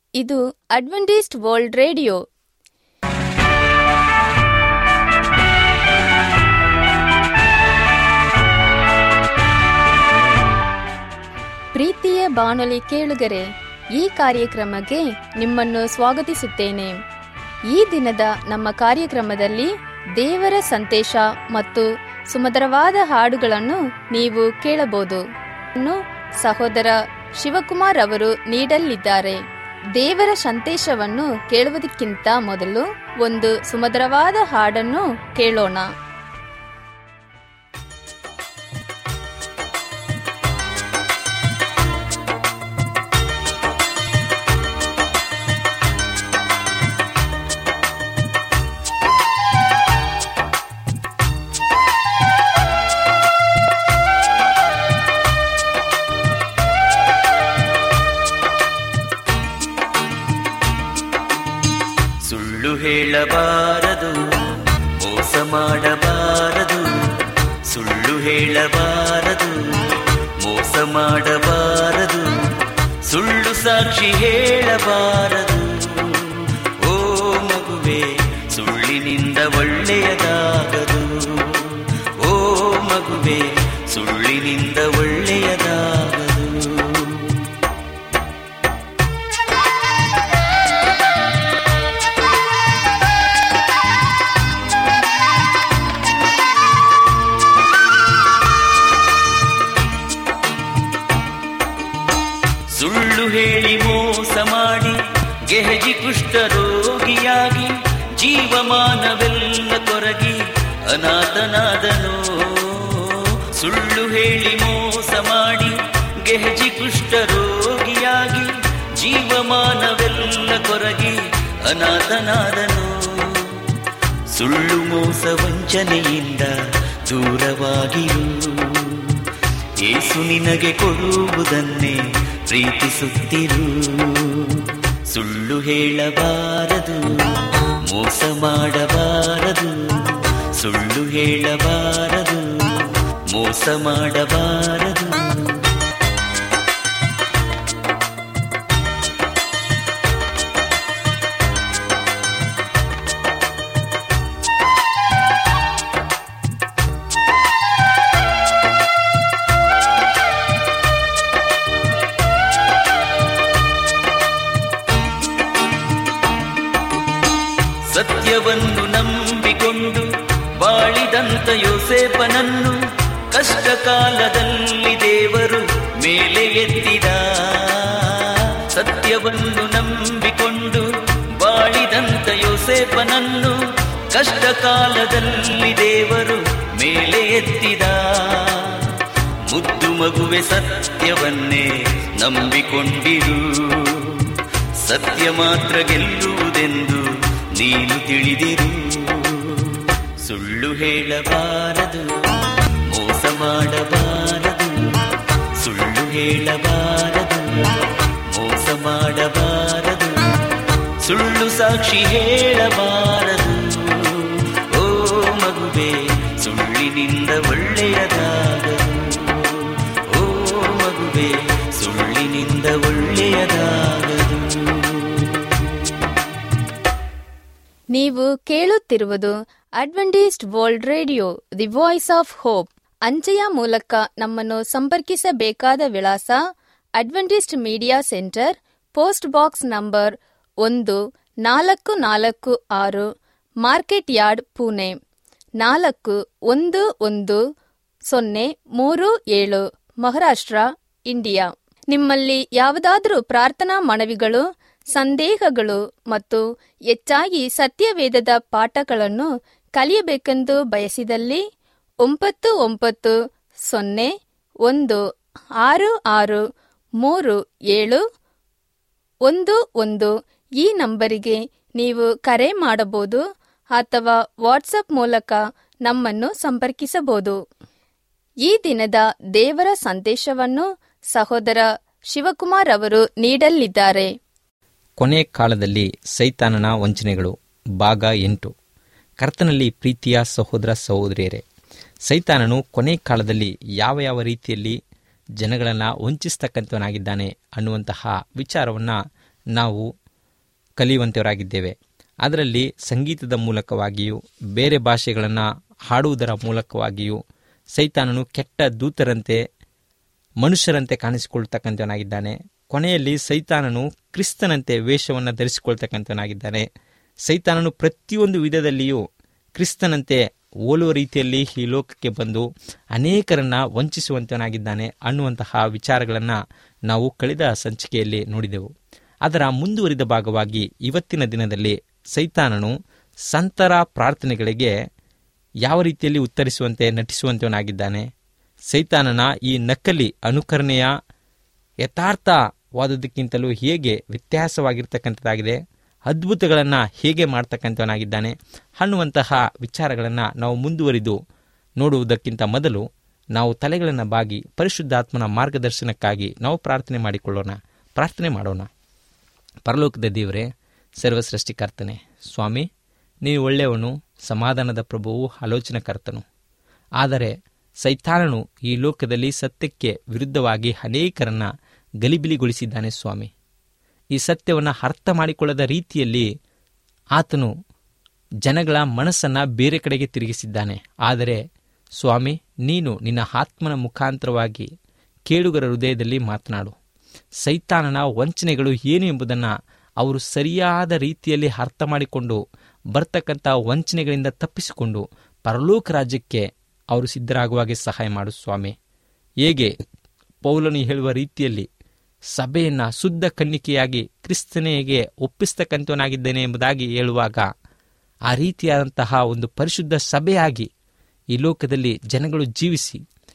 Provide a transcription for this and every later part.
ಇದು Adventist world radio ಪ್ರೀತಿಯ ಬಾನುಲಿ ಕೇಳುಗರೆ ಈ ಕಾರ್ಯಕ್ರಮಕ್ಕೆ ನಿಮ್ಮನ್ನು ಸ್ವಾಗತಿಸುತ್ತೇನೆ ಈ ದಿನದ ನಮ್ಮ ಕಾರ್ಯಕ್ರಮದಲ್ಲಿ ದೇವರ ಸಂದೇಶ ಮತ್ತು ಸುಮಧುರವಾದ ಹಾಡುಗಳನ್ನು ನೀವು ಕೇಳಬಹುದು ಇನ್ನು ಸಹೋದರ ಶಿವಕುಮಾರ್ ಅವರು ನೀಡಲಿದ್ದಾರೆ ದೇವರ ಸಂದೇಶವನ್ನು ಕೇಳುವುದಕ್ಕಿಂತ ಮೊದಲು ಒಂದು ಸುಮಧುರವಾದ ಹಾಡನ್ನು ಕೇಳೋಣ ಸುಳ್ಳು ಹೇಳಬಾರದು ಮೋಸ ಮಾಡಬಾರದು ಸುಳ್ಳು ಹೇಳಬಾರದು ಮೋಸ ಮಾಡಬಾರದು ಸುಳ್ಳು ಸಾಕ್ಷಿ ಹೇಳಬಾರದು ಓ ಮಗುವೆ ಸುಳ್ಳಿನಿಂದ ಒಳ್ಳೆಯದಾಗದು ಓ ಮಗುವೆ ಸುಳ್ಳಿನಿಂದ ಒಳ್ಳೆಯದಾಗದು ಸುಳ್ಳು ಹೇಳಿ ಮೋಸ ಮಾಡಿ ಗೆಹಜಿ ಕುಷ್ಠ ರೋಗಿಯಾಗಿ ಜೀವಮಾನವೆಲ್ಲ ಕೊರಗಿ ಅನಾಥನಾದನು ಸುಳ್ಳು ಹೇಳಿ ಮೋಸ ಮಾಡಿ ಗೆಹಜಿ ಕುಷ್ಠ ರೋಗಿಯಾಗಿ ಜೀವಮಾನವೆಲ್ಲ ಕೊರಗಿ ಅನಾಥನಾದನು ಸುಳ್ಳು ಮೋಸ ವಂಚನೆಯಿಂದ ದೂರವಾಗಿರು ಏಸು ನಿನಗೆ ಕೊಡುವುದನ್ನೇ ಪ್ರೀತಿಸುತ್ತಿರು ಸುಳ್ಳು ಹೇಳಬಾರದು ಮೋಸ ಮಾಡಬಾರದು ಸುಳ್ಳು ಹೇಳಬಾರದು ಮೋಸ ಮಾಡಬಾರದು ಸತ್ಯವನ್ನು ನಂಬಿಕೊಂಡು ಬಾಳಿದಂತ ಯೋಸೇಪನನ್ನು ಕಷ್ಟ ಕಾಲದಲ್ಲಿ ದೇವರು ಮೇಲೆ ಎತ್ತಿದ ಸತ್ಯವನ್ನು ನಂಬಿಕೊಂಡು ಬಾಳಿದಂತ ಯೋಸೇಪನನ್ನು ಕಷ್ಟ ಕಾಲದಲ್ಲಿ ದೇವರು ಮೇಲೆ ಎತ್ತಿದ ಮುದ್ದು ಮಗುವೆ ಸತ್ಯವನ್ನೇ ನಂಬಿಕೊಂಡಿರು ಸತ್ಯ ಮಾತ್ರ ಗೆಲ್ಲುವುದೆಂದು ನೀನು ತಿಳಿದಿರು ಸುಳ್ಳು ಹೇಳಬಾರದು ಮೋಸ ಮಾಡಬಾರದು ಸುಳ್ಳು ಹೇಳಬಾರದು ಮೋಸ ಮಾಡಬಾರದು ಸುಳ್ಳು ಸಾಕ್ಷಿ ಹೇಳಬಾರದು ಓ ಮಗುವೆ ಸುಳ್ಳಿನಿಂದ ಒಳ್ಳೆಯದಾಗದು ಓ ಮಗುವೆ ಸುಳ್ಳಿನಿಂದ ಒಳ್ಳೆಯದಾಗದು ನೀವು ಕೇಳುತ್ತಿರುವುದು Adventist world radio the voice of hope ಅಂಚೆಯ ಮೂಲಕ ನಮ್ಮನ್ನು ಸಂಪರ್ಕಿಸಬೇಕಾದ ವಿಳಾಸ Adventist media centre post box number ಒಂದು ನಾಲ್ಕು ನಾಲ್ಕು ಆರು ಮಾರ್ಕೆಟ್ ಯಾರ್ಡ್ ಪುಣೆ ನಾಲ್ಕು ಒಂದು ಒಂದು ಸೊನ್ನೆ ಮೂರು ಏಳು ಮಹಾರಾಷ್ಟ್ರ ಇಂಡಿಯಾ ನಿಮ್ಮಲ್ಲಿ ಯಾವುದಾದರೂ ಪ್ರಾರ್ಥನಾ ಮನವಿಗಳು ಸಂದೇಹಗಳು ಮತ್ತು ಹೆಚ್ಚಾಗಿ ಸತ್ಯವೇದದ ಪಾಠಗಳನ್ನು ಕಲಿಯಬೇಕೆಂದು ಬಯಸಿದಲ್ಲಿ ಒಂಬತ್ತು ಒಂಬತ್ತು ಸೊನ್ನೆ ಒಂದು ಆರು ಆರು ಮೂರು ಏಳು ಒಂದು ಒಂದು ಈ ನಂಬರಿಗೆ ನೀವು ಕರೆ ಮಾಡಬಹುದು ಅಥವಾ ವಾಟ್ಸಪ್ ಮೂಲಕ ನಮ್ಮನ್ನು ಸಂಪರ್ಕಿಸಬಹುದು ಈ ದಿನದ ದೇವರ ಸಂದೇಶವನ್ನು ಸಹೋದರ ಶಿವಕುಮಾರ್ ಅವರು ನೀಡಲಿದ್ದಾರೆ ಕೊನೆ ಕಾಲದಲ್ಲಿ ಸೈತಾನನ ವಂಚನೆಗಳು ಭಾಗ ಎಂಟು ಕರ್ತನಲ್ಲಿ ಪ್ರೀತಿಯ ಸಹೋದರ ಸಹೋದರಿಯರೇ ಸೈತಾನನು ಕೊನೆ ಕಾಲದಲ್ಲಿ ಯಾವ ಯಾವ ರೀತಿಯಲ್ಲಿ ಜನಗಳನ್ನು ವಂಚಿಸ್ತಕ್ಕಂಥವನಾಗಿದ್ದಾನೆ ಅನ್ನುವಂತಹ ವಿಚಾರವನ್ನು ನಾವು ಕಲಿಯುವಂಥವರಾಗಿದ್ದೇವೆ ಅದರಲ್ಲಿ ಸಂಗೀತದ ಮೂಲಕವಾಗಿಯೂ ಬೇರೆ ಭಾಷೆಗಳನ್ನು ಹಾಡುವುದರ ಮೂಲಕವಾಗಿಯೂ ಸೈತಾನನು ಕೆಟ್ಟ ದೂತರಂತೆ ಮನುಷ್ಯರಂತೆ ಕಾಣಿಸಿಕೊಳ್ತಕ್ಕಂಥವನಾಗಿದ್ದಾನೆ ಕೊನೆಯಲ್ಲಿ ಸೈತಾನನು ಕ್ರಿಸ್ತನಂತೆ ವೇಷವನ್ನು ಧರಿಸಿಕೊಳ್ತಕ್ಕಂಥವನಾಗಿದ್ದಾನೆ ಸೈತಾನನು ಪ್ರತಿಯೊಂದು ವಿಧದಲ್ಲಿಯೂ ಕ್ರಿಸ್ತನಂತೆ ಹೋಲುವ ರೀತಿಯಲ್ಲಿ ಈ ಲೋಕಕ್ಕೆ ಬಂದು ಅನೇಕರನ್ನ ವಂಚಿಸುವಂತವನಾಗಿದ್ದಾನೆ ಅನ್ನುವಂತಹ ವಿಚಾರಗಳನ್ನು ನಾವು ಕಳೆದ ಸಂಚಿಕೆಯಲ್ಲಿ ನೋಡಿದೆವು ಅದರ ಮುಂದುವರಿದ ಭಾಗವಾಗಿ ಇವತ್ತಿನ ದಿನದಲ್ಲಿ ಸೈತಾನನು ಸಂತರ ಪ್ರಾರ್ಥನೆಗಳಿಗೆ ಯಾವ ರೀತಿಯಲ್ಲಿ ಉತ್ತರಿಸುವಂತೆ ನಟಿಸುವಂತವನಾಗಿದ್ದಾನೆ ಸೈತಾನನ ಈ ನಕಲಿ ಅನುಕರಣೆಯ ಯಥಾರ್ಥವಾದದ್ದಕ್ಕಿಂತಲೂ ಹೇಗೆ ವ್ಯತ್ಯಾಸವಾಗಿರ್ತಕ್ಕಂಥದ್ದಾಗಿದೆ ಅದ್ಭುತಗಳನ್ನು ಹೇಗೆ ಮಾಡ್ತಕ್ಕಂಥವನಾಗಿದ್ದಾನೆ ಅನ್ನುವಂತಹ ವಿಚಾರಗಳನ್ನು ನಾವು ಮುಂದುವರಿದು ನೋಡುವುದಕ್ಕಿಂತ ಮೊದಲು ನಾವು ತಲೆಗಳನ್ನು ಬಾಗಿ ಪರಿಶುದ್ಧಾತ್ಮನ ಮಾರ್ಗದರ್ಶನಕ್ಕಾಗಿ ನಾವು ಪ್ರಾರ್ಥನೆ ಮಾಡಿಕೊಳ್ಳೋಣ ಪ್ರಾರ್ಥನೆ ಮಾಡೋಣ ಪರಲೋಕದ ದೇವರೇ ಸರ್ವಸೃಷ್ಟಿಕರ್ತನೆ ಸ್ವಾಮಿ ನೀವು ಒಳ್ಳೆಯವನು ಸಮಾಧಾನದ ಪ್ರಭುವು ಆಲೋಚನಕರ್ತನು ಆದರೆ ಸೈತಾನನು ಈ ಲೋಕದಲ್ಲಿ ಸತ್ಯಕ್ಕೆ ವಿರುದ್ಧವಾಗಿ ಅನೇಕರನ್ನ ಗಲಿಬಿಲಿಗೊಳಿಸಿದ್ದಾನೆ ಸ್ವಾಮಿ ಈ ಸತ್ಯವನ್ನು ಅರ್ಥ ಮಾಡಿಕೊಳ್ಳದ ರೀತಿಯಲ್ಲಿ ಆತನು ಜನಗಳ ಮನಸ್ಸನ್ನು ಬೇರೆ ಕಡೆಗೆ ತಿರುಗಿಸಿದ್ದಾನೆ ಆದರೆ ಸ್ವಾಮಿ ನೀನು ನಿನ್ನ ಆತ್ಮನ ಮುಖಾಂತರವಾಗಿ ಕೇಳುಗರ ಹೃದಯದಲ್ಲಿ ಮಾತನಾಡು ಸೈತಾನನ ವಂಚನೆಗಳು ಏನು ಎಂಬುದನ್ನು ಅವರು ಸರಿಯಾದ ರೀತಿಯಲ್ಲಿ ಅರ್ಥ ಮಾಡಿಕೊಂಡು ಬರ್ತಕ್ಕಂಥ ವಂಚನೆಗಳಿಂದ ತಪ್ಪಿಸಿಕೊಂಡು ಪರಲೋಕ ರಾಜ್ಯಕ್ಕೆ ಅವರು ಸಿದ್ಧರಾಗುವಾಗೆ ಸಹಾಯ ಮಾಡು ಸ್ವಾಮಿ ಹೇಗೆ ಪೌಲನು ಹೇಳುವ ರೀತಿಯಲ್ಲಿ ಸಭೆಯನ್ನು ಶುದ್ಧ ಕನ್ನಿಕೆಯಾಗಿ ಕ್ರಿಸ್ತನೆಗೆ ಒಪ್ಪಿಸ್ತಕ್ಕಂಥವನಾಗಿದ್ದೇನೆ ಎಂಬುದಾಗಿ ಹೇಳುವಾಗ ಆ ರೀತಿಯಾದಂತಹ ಒಂದು ಪರಿಶುದ್ಧ ಸಭೆಯಾಗಿ ಈ ಲೋಕದಲ್ಲಿ ಜನಗಳು ಜೀವಿಸಿ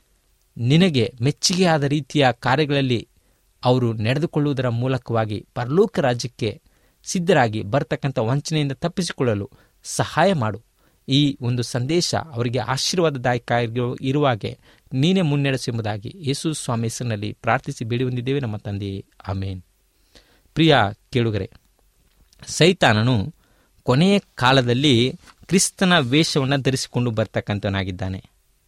ನಿನಗೆ ಮೆಚ್ಚುಗೆಯಾದ ರೀತಿಯ ಕಾರ್ಯಗಳಲ್ಲಿ ಅವರು ನಡೆದುಕೊಳ್ಳುವುದರ ಮೂಲಕವಾಗಿ ಪರಲೋಕ ರಾಜ್ಯಕ್ಕೆ ಸಿದ್ಧರಾಗಿ ಬರ್ತಕ್ಕಂಥ ವಂಚನೆಯಿಂದ ತಪ್ಪಿಸಿಕೊಳ್ಳಲು ಸಹಾಯ ಮಾಡು ಈ ಒಂದು ಸಂದೇಶ ಅವರಿಗೆ ಆಶೀರ್ವಾದದಾಯಕ ಇರುವಾಗೆ ನೀನೇ ಮುನ್ನಡೆಸೆಂಬುದಾಗಿ ಯೇಸು ಸ್ವಾಮಿ ಹೆಸರಿನಲ್ಲಿ ಪ್ರಾರ್ಥಿಸಿ ಬೇಡಿ ಹೊಂದಿದ್ದೇವೆ ನಮ್ಮ ತಂದೆಯೇ ಆಮೇನ್ ಪ್ರಿಯ ಕೇಳುಗರೆ ಸೈತಾನನು ಕೊನೆಯ ಕಾಲದಲ್ಲಿ ಕ್ರಿಸ್ತನ ವೇಷವನ್ನು ಧರಿಸಿಕೊಂಡು ಬರ್ತಕ್ಕಂಥವನಾಗಿದ್ದಾನೆ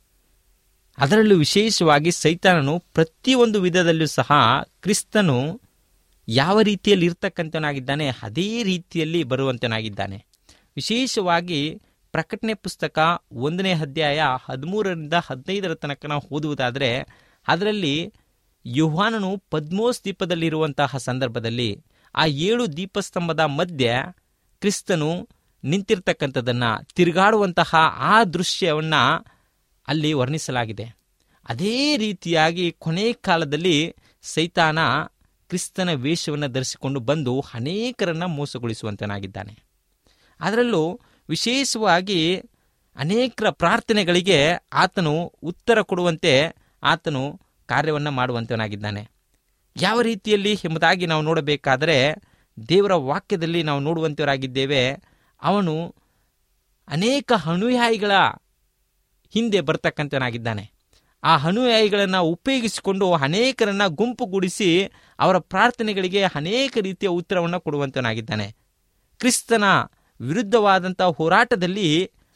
ಅದರಲ್ಲೂ ವಿಶೇಷವಾಗಿ ಸೈತಾನನು ಪ್ರತಿಯೊಂದು ವಿಧದಲ್ಲೂ ಸಹ ಕ್ರಿಸ್ತನು ಯಾವ ರೀತಿಯಲ್ಲಿ ಇರ್ತಕ್ಕಂಥವನಾಗಿದ್ದಾನೆ ಅದೇ ರೀತಿಯಲ್ಲಿ ಬರುವಂತನಾಗಿದ್ದಾನೆ ವಿಶೇಷವಾಗಿ ಪ್ರಕಟಣೆ ಪುಸ್ತಕ ಒಂದನೇ ಅಧ್ಯಾಯ ಹದಿಮೂರರಿಂದ ಹದಿನೈದರ ತನಕ ನಾವು ಓದುವುದಾದರೆ ಅದರಲ್ಲಿ ಯುಹಾನನು ಪದ್ಮೋಸ್ ದೀಪದಲ್ಲಿರುವಂತಹ ಸಂದರ್ಭದಲ್ಲಿ ಆ ಏಳು ದೀಪಸ್ತಂಭದ ಮಧ್ಯೆ ಕ್ರಿಸ್ತನು ನಿಂತಿರ್ತಕ್ಕಂಥದ್ದನ್ನು ತಿರುಗಾಡುವಂತಹ ಆ ದೃಶ್ಯವನ್ನು ಅಲ್ಲಿ ವರ್ಣಿಸಲಾಗಿದೆ ಅದೇ ರೀತಿಯಾಗಿ ಕೊನೆ ಕಾಲದಲ್ಲಿ ಸೈತಾನ ಕ್ರಿಸ್ತನ ವೇಷವನ್ನು ಧರಿಸಿಕೊಂಡು ಬಂದು ಅನೇಕರನ್ನ ಮೋಸಗೊಳಿಸುವಂತನಾಗಿದ್ದಾನೆ ಅದರಲ್ಲೂ ವಿಶೇಷವಾಗಿ ಅನೇಕರ ಪ್ರಾರ್ಥನೆಗಳಿಗೆ ಆತನು ಉತ್ತರ ಕೊಡುವಂತೆ ಆತನು ಕಾರ್ಯವನ್ನು ಮಾಡುವಂತವನಾಗಿದ್ದಾನೆ ಯಾವ ರೀತಿಯಲ್ಲಿ ಎಂಬುದಾಗಿ ನಾವು ನೋಡಬೇಕಾದರೆ ದೇವರ ವಾಕ್ಯದಲ್ಲಿ ನಾವು ನೋಡುವಂತವರಾಗಿದ್ದೇವೆ ಅವನು ಅನೇಕ ಅನುಯಾಯಿಗಳ ಹಿಂದೆ ಬರ್ತಕ್ಕಂಥವನಾಗಿದ್ದಾನೆ ಆ ಅನುಯಾಯಿಗಳನ್ನು ಉಪಯೋಗಿಸಿಕೊಂಡು ಅನೇಕರನ್ನ ಗುಂಪುಗೂಡಿಸಿ ಅವರ ಪ್ರಾರ್ಥನೆಗಳಿಗೆ ಅನೇಕ ರೀತಿಯ ಉತ್ತರವನ್ನು ಕೊಡುವಂತವನಾಗಿದ್ದಾನೆ ಕ್ರಿಸ್ತನ ವಿರುದ್ಧವಾದಂಥ ಹೋರಾಟದಲ್ಲಿ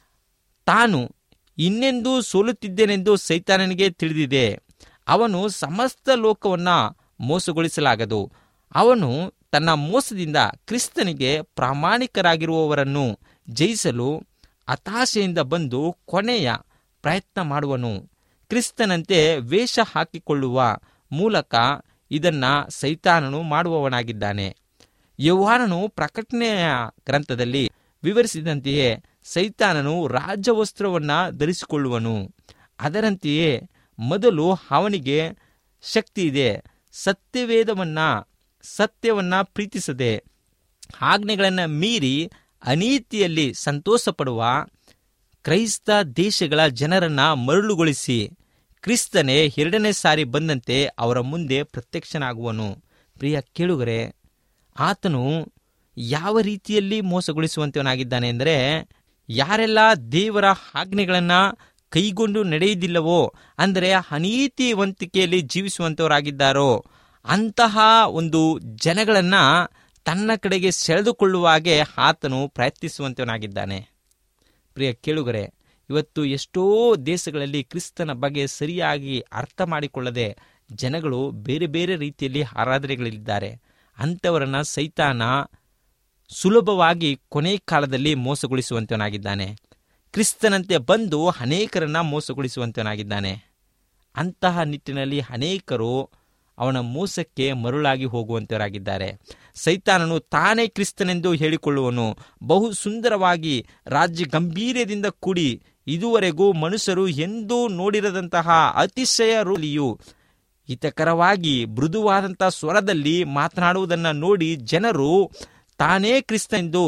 ತಾನು ಇನ್ನೆಂದೂ ಸೋಲುತ್ತಿದ್ದೇನೆಂದು ಸೈತಾನನಿಗೆ ತಿಳಿದಿದೆ ಅವನು ಸಮಸ್ತ ಲೋಕವನ್ನು ಮೋಸಗೊಳಿಸಲಾಗದು ಅವನು ತನ್ನ ಮೋಸದಿಂದ ಕ್ರಿಸ್ತನಿಗೆ ಪ್ರಾಮಾಣಿಕರಾಗಿರುವವರನ್ನು ಜಯಿಸಲು ಹತಾಶೆಯಿಂದ ಬಂದು ಕೊನೆಯ ಪ್ರಯತ್ನ ಮಾಡುವನು ಕ್ರಿಸ್ತನಂತೆ ವೇಷ ಹಾಕಿಕೊಳ್ಳುವ ಮೂಲಕ ಇದನ್ನ ಸೈತಾನನು ಮಾಡುವವನಾಗಿದ್ದಾನೆ ಯೌಹಾನನು ಪ್ರಕಟಣೆಯ ಗ್ರಂಥದಲ್ಲಿ ವಿವರಿಸಿದಂತೆಯೇ ಸೈತಾನನು ರಾಜವಸ್ತ್ರವನ್ನ ಧರಿಸಿಕೊಳ್ಳುವನು ಅದರಂತೆಯೇ ಮೊದಲು ಅವನಿಗೆ ಶಕ್ತಿ ಇದೆ ಸತ್ಯವೇದವನ್ನ ಸತ್ಯವನ್ನ ಪ್ರೀತಿಸದೆ ಆಜ್ಞೆಗಳನ್ನು ಮೀರಿ ಅನೀತಿಯಲ್ಲಿ ಸಂತೋಷ ಪಡುವ ಕ್ರೈಸ್ತ ದೇಶಗಳ ಜನರನ್ನ ಮರಳುಗೊಳಿಸಿ ಕ್ರಿಸ್ತನೇ ಎರಡನೇ ಸಾರಿ ಬಂದಂತೆ ಅವರ ಮುಂದೆ ಪ್ರತ್ಯಕ್ಷನಾಗುವನು ಪ್ರಿಯ ಕೇಳುಗರೆ ಆತನು ಯಾವ ರೀತಿಯಲ್ಲಿ ಮೋಸಗೊಳಿಸುವಂತವನಾಗಿದ್ದಾನೆ ಅಂದರೆ ಯಾರೆಲ್ಲ ದೇವರ ಆಜ್ಞೆಗಳನ್ನು ಕೈಗೊಂಡು ನಡೆಯುವುದಿಲ್ಲವೋ ಅಂದರೆ ಅನೀತಿವಂತಿಕೆಯಲ್ಲಿ ಜೀವಿಸುವಂಥವರಾಗಿದ್ದಾರೋ ಅಂತಹ ಒಂದು ಜನಗಳನ್ನ ತನ್ನ ಕಡೆಗೆ ಸೆಳೆದುಕೊಳ್ಳುವಾಗೆ ಆತನು ಪ್ರಯತ್ನಿಸುವಂತವನಾಗಿದ್ದಾನೆ ಪ್ರಿಯ ಕೇಳುಗರೆ ಇವತ್ತು ಎಷ್ಟೋ ದೇಶಗಳಲ್ಲಿ ಕ್ರಿಸ್ತನ ಬಗ್ಗೆ ಸರಿಯಾಗಿ ಅರ್ಥ ಮಾಡಿಕೊಳ್ಳದೆ ಜನಗಳು ಬೇರೆ ಬೇರೆ ರೀತಿಯಲ್ಲಿ ಆರಾಧನೆಗಳಿದ್ದಾರೆ ಅಂಥವರನ್ನ ಸೈತಾನ ಸುಲಭವಾಗಿ ಕೊನೆ ಕಾಲದಲ್ಲಿ ಮೋಸಗೊಳಿಸುವಂತವನಾಗಿದ್ದಾನೆ ಕ್ರಿಸ್ತನಂತೆ ಬಂದು ಅನೇಕರನ್ನ ಮೋಸಗೊಳಿಸುವಂತವನಾಗಿದ್ದಾನೆ ಅಂತಹ ನಿಟ್ಟಿನಲ್ಲಿ ಅನೇಕರು ಅವನ ಮೋಸಕ್ಕೆ ಮರುಳಾಗಿ ಹೋಗುವಂತವರಾಗಿದ್ದಾರೆ ಸೈತಾನನು ತಾನೇ ಕ್ರಿಸ್ತನೆಂದು ಹೇಳಿಕೊಳ್ಳುವನು ಬಹು ಸುಂದರವಾಗಿ ರಾಜ್ಯ ಗಂಭೀರ್ಯದಿಂದ ಕೂಡಿ ಇದುವರೆಗೂ ಮನುಷ್ಯರು ಎಂದೂ ನೋಡಿರದಂತಹ ಅತಿಶಯ ರೂಲಿಯು ಹಿತಕರವಾಗಿ ಮೃದುವಾದಂತಹ ಸ್ವರದಲ್ಲಿ ಮಾತನಾಡುವುದನ್ನು ನೋಡಿ ಜನರು ತಾನೇ ಕ್ರಿಸ್ತನೆಂದು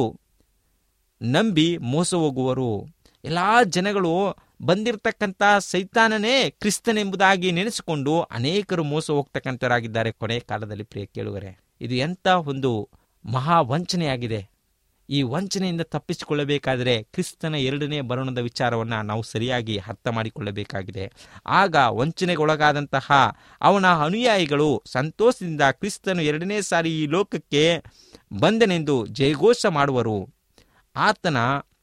ನಂಬಿ ಮೋಸ ಹೋಗುವರು ಎಲ್ಲಾ ಜನಗಳು ಬಂದಿರತಕ್ಕಂಥ ಸೈತಾನನೇ ಕ್ರಿಸ್ತನೆಂಬುದಾಗಿ ನೆನೆಸಿಕೊಂಡು ಅನೇಕರು ಮೋಸ ಹೋಗ್ತಕ್ಕಂಥವರಾಗಿದ್ದಾರೆ ಕೊನೆ ಕಾಲದಲ್ಲಿ ಪ್ರಿಯ ಕೇಳುವರೆ ಇದು ಎಂಥ ಒಂದು ಮಹಾ ವಂಚನೆಯಾಗಿದೆ ಈ ವಂಚನೆಯಿಂದ ತಪ್ಪಿಸಿಕೊಳ್ಳಬೇಕಾದರೆ ಕ್ರಿಸ್ತನ ಎರಡನೇ ಬರಣದ ವಿಚಾರವನ್ನು ನಾವು ಸರಿಯಾಗಿ ಅರ್ಥ ಮಾಡಿಕೊಳ್ಳಬೇಕಾಗಿದೆ ಆಗ ವಂಚನೆಗೊಳಗಾದಂತಹ ಅವನ ಅನುಯಾಯಿಗಳು ಸಂತೋಷದಿಂದ ಕ್ರಿಸ್ತನು ಎರಡನೇ ಸಾರಿ ಈ ಲೋಕಕ್ಕೆ ಬಂದನೆಂದು ಜಯಘೋಷ ಮಾಡುವರು ಆತನ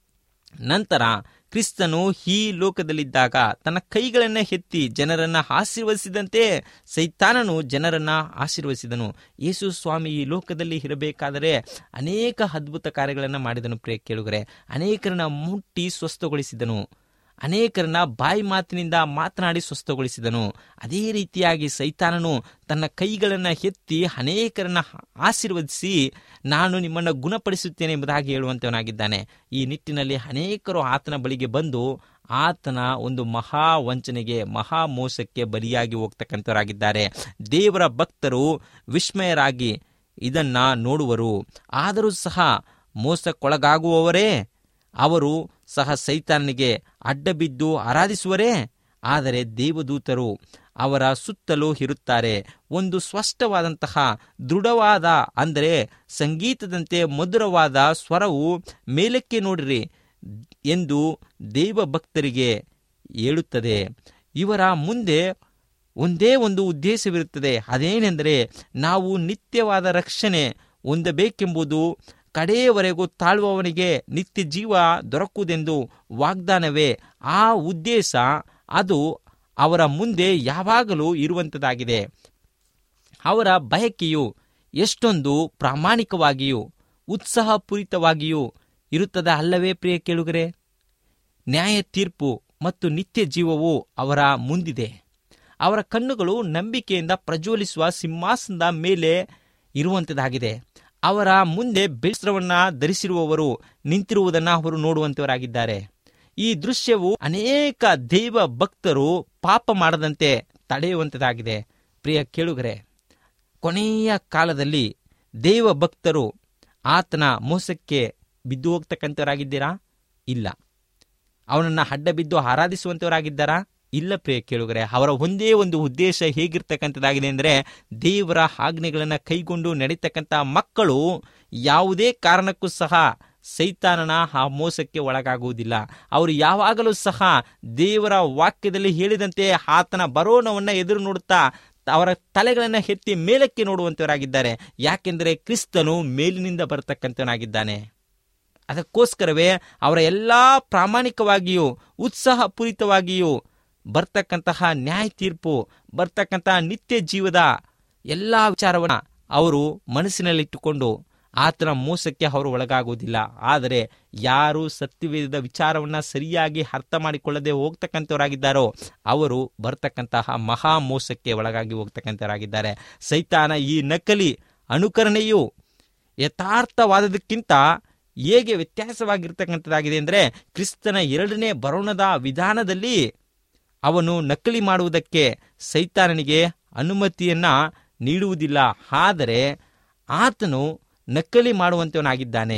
ನಂತರ ಕ್ರಿಸ್ತನು ಈ ಲೋಕದಲ್ಲಿದ್ದಾಗ ತನ್ನ ಕೈಗಳನ್ನ ಎತ್ತಿ ಜನರನ್ನ ಆಶೀರ್ವದಿಸಿದಂತೆ ಸೈತಾನನು ಜನರನ್ನ ಆಶೀರ್ವದಿಸಿದನು ಯೇಸು ಸ್ವಾಮಿ ಈ ಲೋಕದಲ್ಲಿ ಇರಬೇಕಾದರೆ ಅನೇಕ ಅದ್ಭುತ ಕಾರ್ಯಗಳನ್ನು ಮಾಡಿದನು ಪ್ರಿಯ ಕೇಳುಗರೆ ಅನೇಕರನ್ನ ಮುಟ್ಟಿ ಸ್ವಸ್ಥಗೊಳಿಸಿದನು ಅನೇಕರನ್ನ ಬಾಯಿ ಮಾತಿನಿಂದ ಮಾತನಾಡಿ ಸ್ವಸ್ಥಗೊಳಿಸಿದನು ಅದೇ ರೀತಿಯಾಗಿ ಸೈತಾನನು ತನ್ನ ಕೈಗಳನ್ನು ಎತ್ತಿ ಅನೇಕರನ್ನ ಆಶೀರ್ವದಿಸಿ ನಾನು ನಿಮ್ಮನ್ನು ಗುಣಪಡಿಸುತ್ತೇನೆ ಎಂಬುದಾಗಿ ಹೇಳುವಂತವನಾಗಿದ್ದಾನೆ ಈ ನಿಟ್ಟಿನಲ್ಲಿ ಅನೇಕರು ಆತನ ಬಳಿಗೆ ಬಂದು ಆತನ ಒಂದು ಮಹಾ ವಂಚನೆಗೆ ಮಹಾ ಮೋಸಕ್ಕೆ ಬಲಿಯಾಗಿ ಹೋಗ್ತಕ್ಕಂಥವರಾಗಿದ್ದಾರೆ ದೇವರ ಭಕ್ತರು ವಿಸ್ಮಯರಾಗಿ ಇದನ್ನ ನೋಡುವರು ಆದರೂ ಸಹ ಮೋಸಕ್ಕೊಳಗಾಗುವವರೇ ಅವರು ಸಹ ಸೈತಾನನಿಗೆ ಅಡ್ಡಬಿದ್ದು ಆರಾಧಿಸುವರೇ ಆದರೆ ದೇವದೂತರು ಅವರ ಸುತ್ತಲೂ ಇರುತ್ತಾರೆ ಒಂದು ಸ್ಪಷ್ಟವಾದಂತಹ ದೃಢವಾದ ಅಂದರೆ ಸಂಗೀತದಂತೆ ಮಧುರವಾದ ಸ್ವರವು ಮೇಲಕ್ಕೆ ನೋಡಿರಿ ಎಂದು ದೇವಭಕ್ತರಿಗೆ ಹೇಳುತ್ತದೆ ಇವರ ಮುಂದೆ ಒಂದೇ ಒಂದು ಉದ್ದೇಶವಿರುತ್ತದೆ ಅದೇನೆಂದರೆ ನಾವು ನಿತ್ಯವಾದ ರಕ್ಷಣೆ ಹೊಂದಬೇಕೆಂಬುದು ಕಡೆಯವರೆಗೂ ತಾಳುವವನಿಗೆ ನಿತ್ಯ ಜೀವ ದೊರಕುವುದೆಂದು ವಾಗ್ದಾನವೇ ಆ ಉದ್ದೇಶ ಅದು ಅವರ ಮುಂದೆ ಯಾವಾಗಲೂ ಇರುವಂಥದ್ದಾಗಿದೆ ಅವರ ಬಯಕೆಯು ಎಷ್ಟೊಂದು ಪ್ರಾಮಾಣಿಕವಾಗಿಯೂ ಉತ್ಸಾಹಪೂರಿತವಾಗಿಯೂ ಇರುತ್ತದೆ ಅಲ್ಲವೇ ಪ್ರಿಯ ಕೇಳುಗರೆ ನ್ಯಾಯ ತೀರ್ಪು ಮತ್ತು ನಿತ್ಯ ಜೀವವು ಅವರ ಮುಂದಿದೆ ಅವರ ಕಣ್ಣುಗಳು ನಂಬಿಕೆಯಿಂದ ಪ್ರಜ್ವಲಿಸುವ ಸಿಂಹಾಸನದ ಮೇಲೆ ಇರುವಂಥದ್ದಾಗಿದೆ ಅವರ ಮುಂದೆ ಬೆಸ್ತ್ರವನ್ನ ಧರಿಸಿರುವವರು ನಿಂತಿರುವುದನ್ನು ಅವರು ನೋಡುವಂತವರಾಗಿದ್ದಾರೆ ಈ ದೃಶ್ಯವು ಅನೇಕ ದೈವ ಭಕ್ತರು ಪಾಪ ಮಾಡದಂತೆ ತಡೆಯುವಂಥದ್ದಾಗಿದೆ ಪ್ರಿಯ ಕೇಳುಗರೆ ಕೊನೆಯ ಕಾಲದಲ್ಲಿ ದೇವ ಭಕ್ತರು ಆತನ ಮೋಸಕ್ಕೆ ಬಿದ್ದು ಹೋಗ್ತಕ್ಕಂಥವರಾಗಿದ್ದೀರಾ ಇಲ್ಲ ಅವನನ್ನ ಅಡ್ಡ ಬಿದ್ದು ಆರಾಧಿಸುವಂತವರಾಗಿದ್ದಾರಾ ಇಲ್ಲ ಪ್ರಿಯ ಕೇಳುಗರೆ ಅವರ ಒಂದೇ ಒಂದು ಉದ್ದೇಶ ಹೇಗಿರ್ತಕ್ಕಂಥದ್ದಾಗಿದೆ ಅಂದರೆ ದೇವರ ಆಜ್ಞೆಗಳನ್ನು ಕೈಗೊಂಡು ನಡೀತಕ್ಕಂಥ ಮಕ್ಕಳು ಯಾವುದೇ ಕಾರಣಕ್ಕೂ ಸಹ ಸೈತಾನನ ಆ ಮೋಸಕ್ಕೆ ಒಳಗಾಗುವುದಿಲ್ಲ ಅವರು ಯಾವಾಗಲೂ ಸಹ ದೇವರ ವಾಕ್ಯದಲ್ಲಿ ಹೇಳಿದಂತೆ ಆತನ ಬರೋಣವನ್ನು ಎದುರು ನೋಡುತ್ತಾ ಅವರ ತಲೆಗಳನ್ನು ಎತ್ತಿ ಮೇಲಕ್ಕೆ ನೋಡುವಂತವರಾಗಿದ್ದಾರೆ ಯಾಕೆಂದರೆ ಕ್ರಿಸ್ತನು ಮೇಲಿನಿಂದ ಬರತಕ್ಕಂಥವನಾಗಿದ್ದಾನೆ ಅದಕ್ಕೋಸ್ಕರವೇ ಅವರ ಎಲ್ಲ ಪ್ರಾಮಾಣಿಕವಾಗಿಯೂ ಉತ್ಸಾಹಪೂರಿತವಾಗಿಯೂ ಬರ್ತಕ್ಕಂತಹ ನ್ಯಾಯ ತೀರ್ಪು ಬರ್ತಕ್ಕಂತಹ ನಿತ್ಯ ಜೀವದ ಎಲ್ಲ ವಿಚಾರವನ್ನ ಅವರು ಮನಸ್ಸಿನಲ್ಲಿಟ್ಟುಕೊಂಡು ಆತನ ಮೋಸಕ್ಕೆ ಅವರು ಒಳಗಾಗುವುದಿಲ್ಲ ಆದರೆ ಯಾರು ಸತ್ಯವೇದ ವಿಚಾರವನ್ನ ಸರಿಯಾಗಿ ಅರ್ಥ ಮಾಡಿಕೊಳ್ಳದೆ ಹೋಗ್ತಕ್ಕಂಥವರಾಗಿದ್ದಾರೋ ಅವರು ಬರ್ತಕ್ಕಂತಹ ಮಹಾ ಮೋಸಕ್ಕೆ ಒಳಗಾಗಿ ಹೋಗ್ತಕ್ಕಂಥವರಾಗಿದ್ದಾರೆ ಸೈತಾನ ಈ ನಕಲಿ ಅನುಕರಣೆಯು ಯಥಾರ್ಥವಾದದಕ್ಕಿಂತ ಹೇಗೆ ವ್ಯತ್ಯಾಸವಾಗಿರ್ತಕ್ಕಂಥದ್ದಾಗಿದೆ ಅಂದರೆ ಕ್ರಿಸ್ತನ ಎರಡನೇ ಬರೋಣದ ವಿಧಾನದಲ್ಲಿ ಅವನು ನಕಲಿ ಮಾಡುವುದಕ್ಕೆ ಸೈತಾನನಿಗೆ ಅನುಮತಿಯನ್ನ ನೀಡುವುದಿಲ್ಲ ಆದರೆ ಆತನು ನಕಲಿ ಮಾಡುವಂತವನಾಗಿದ್ದಾನೆ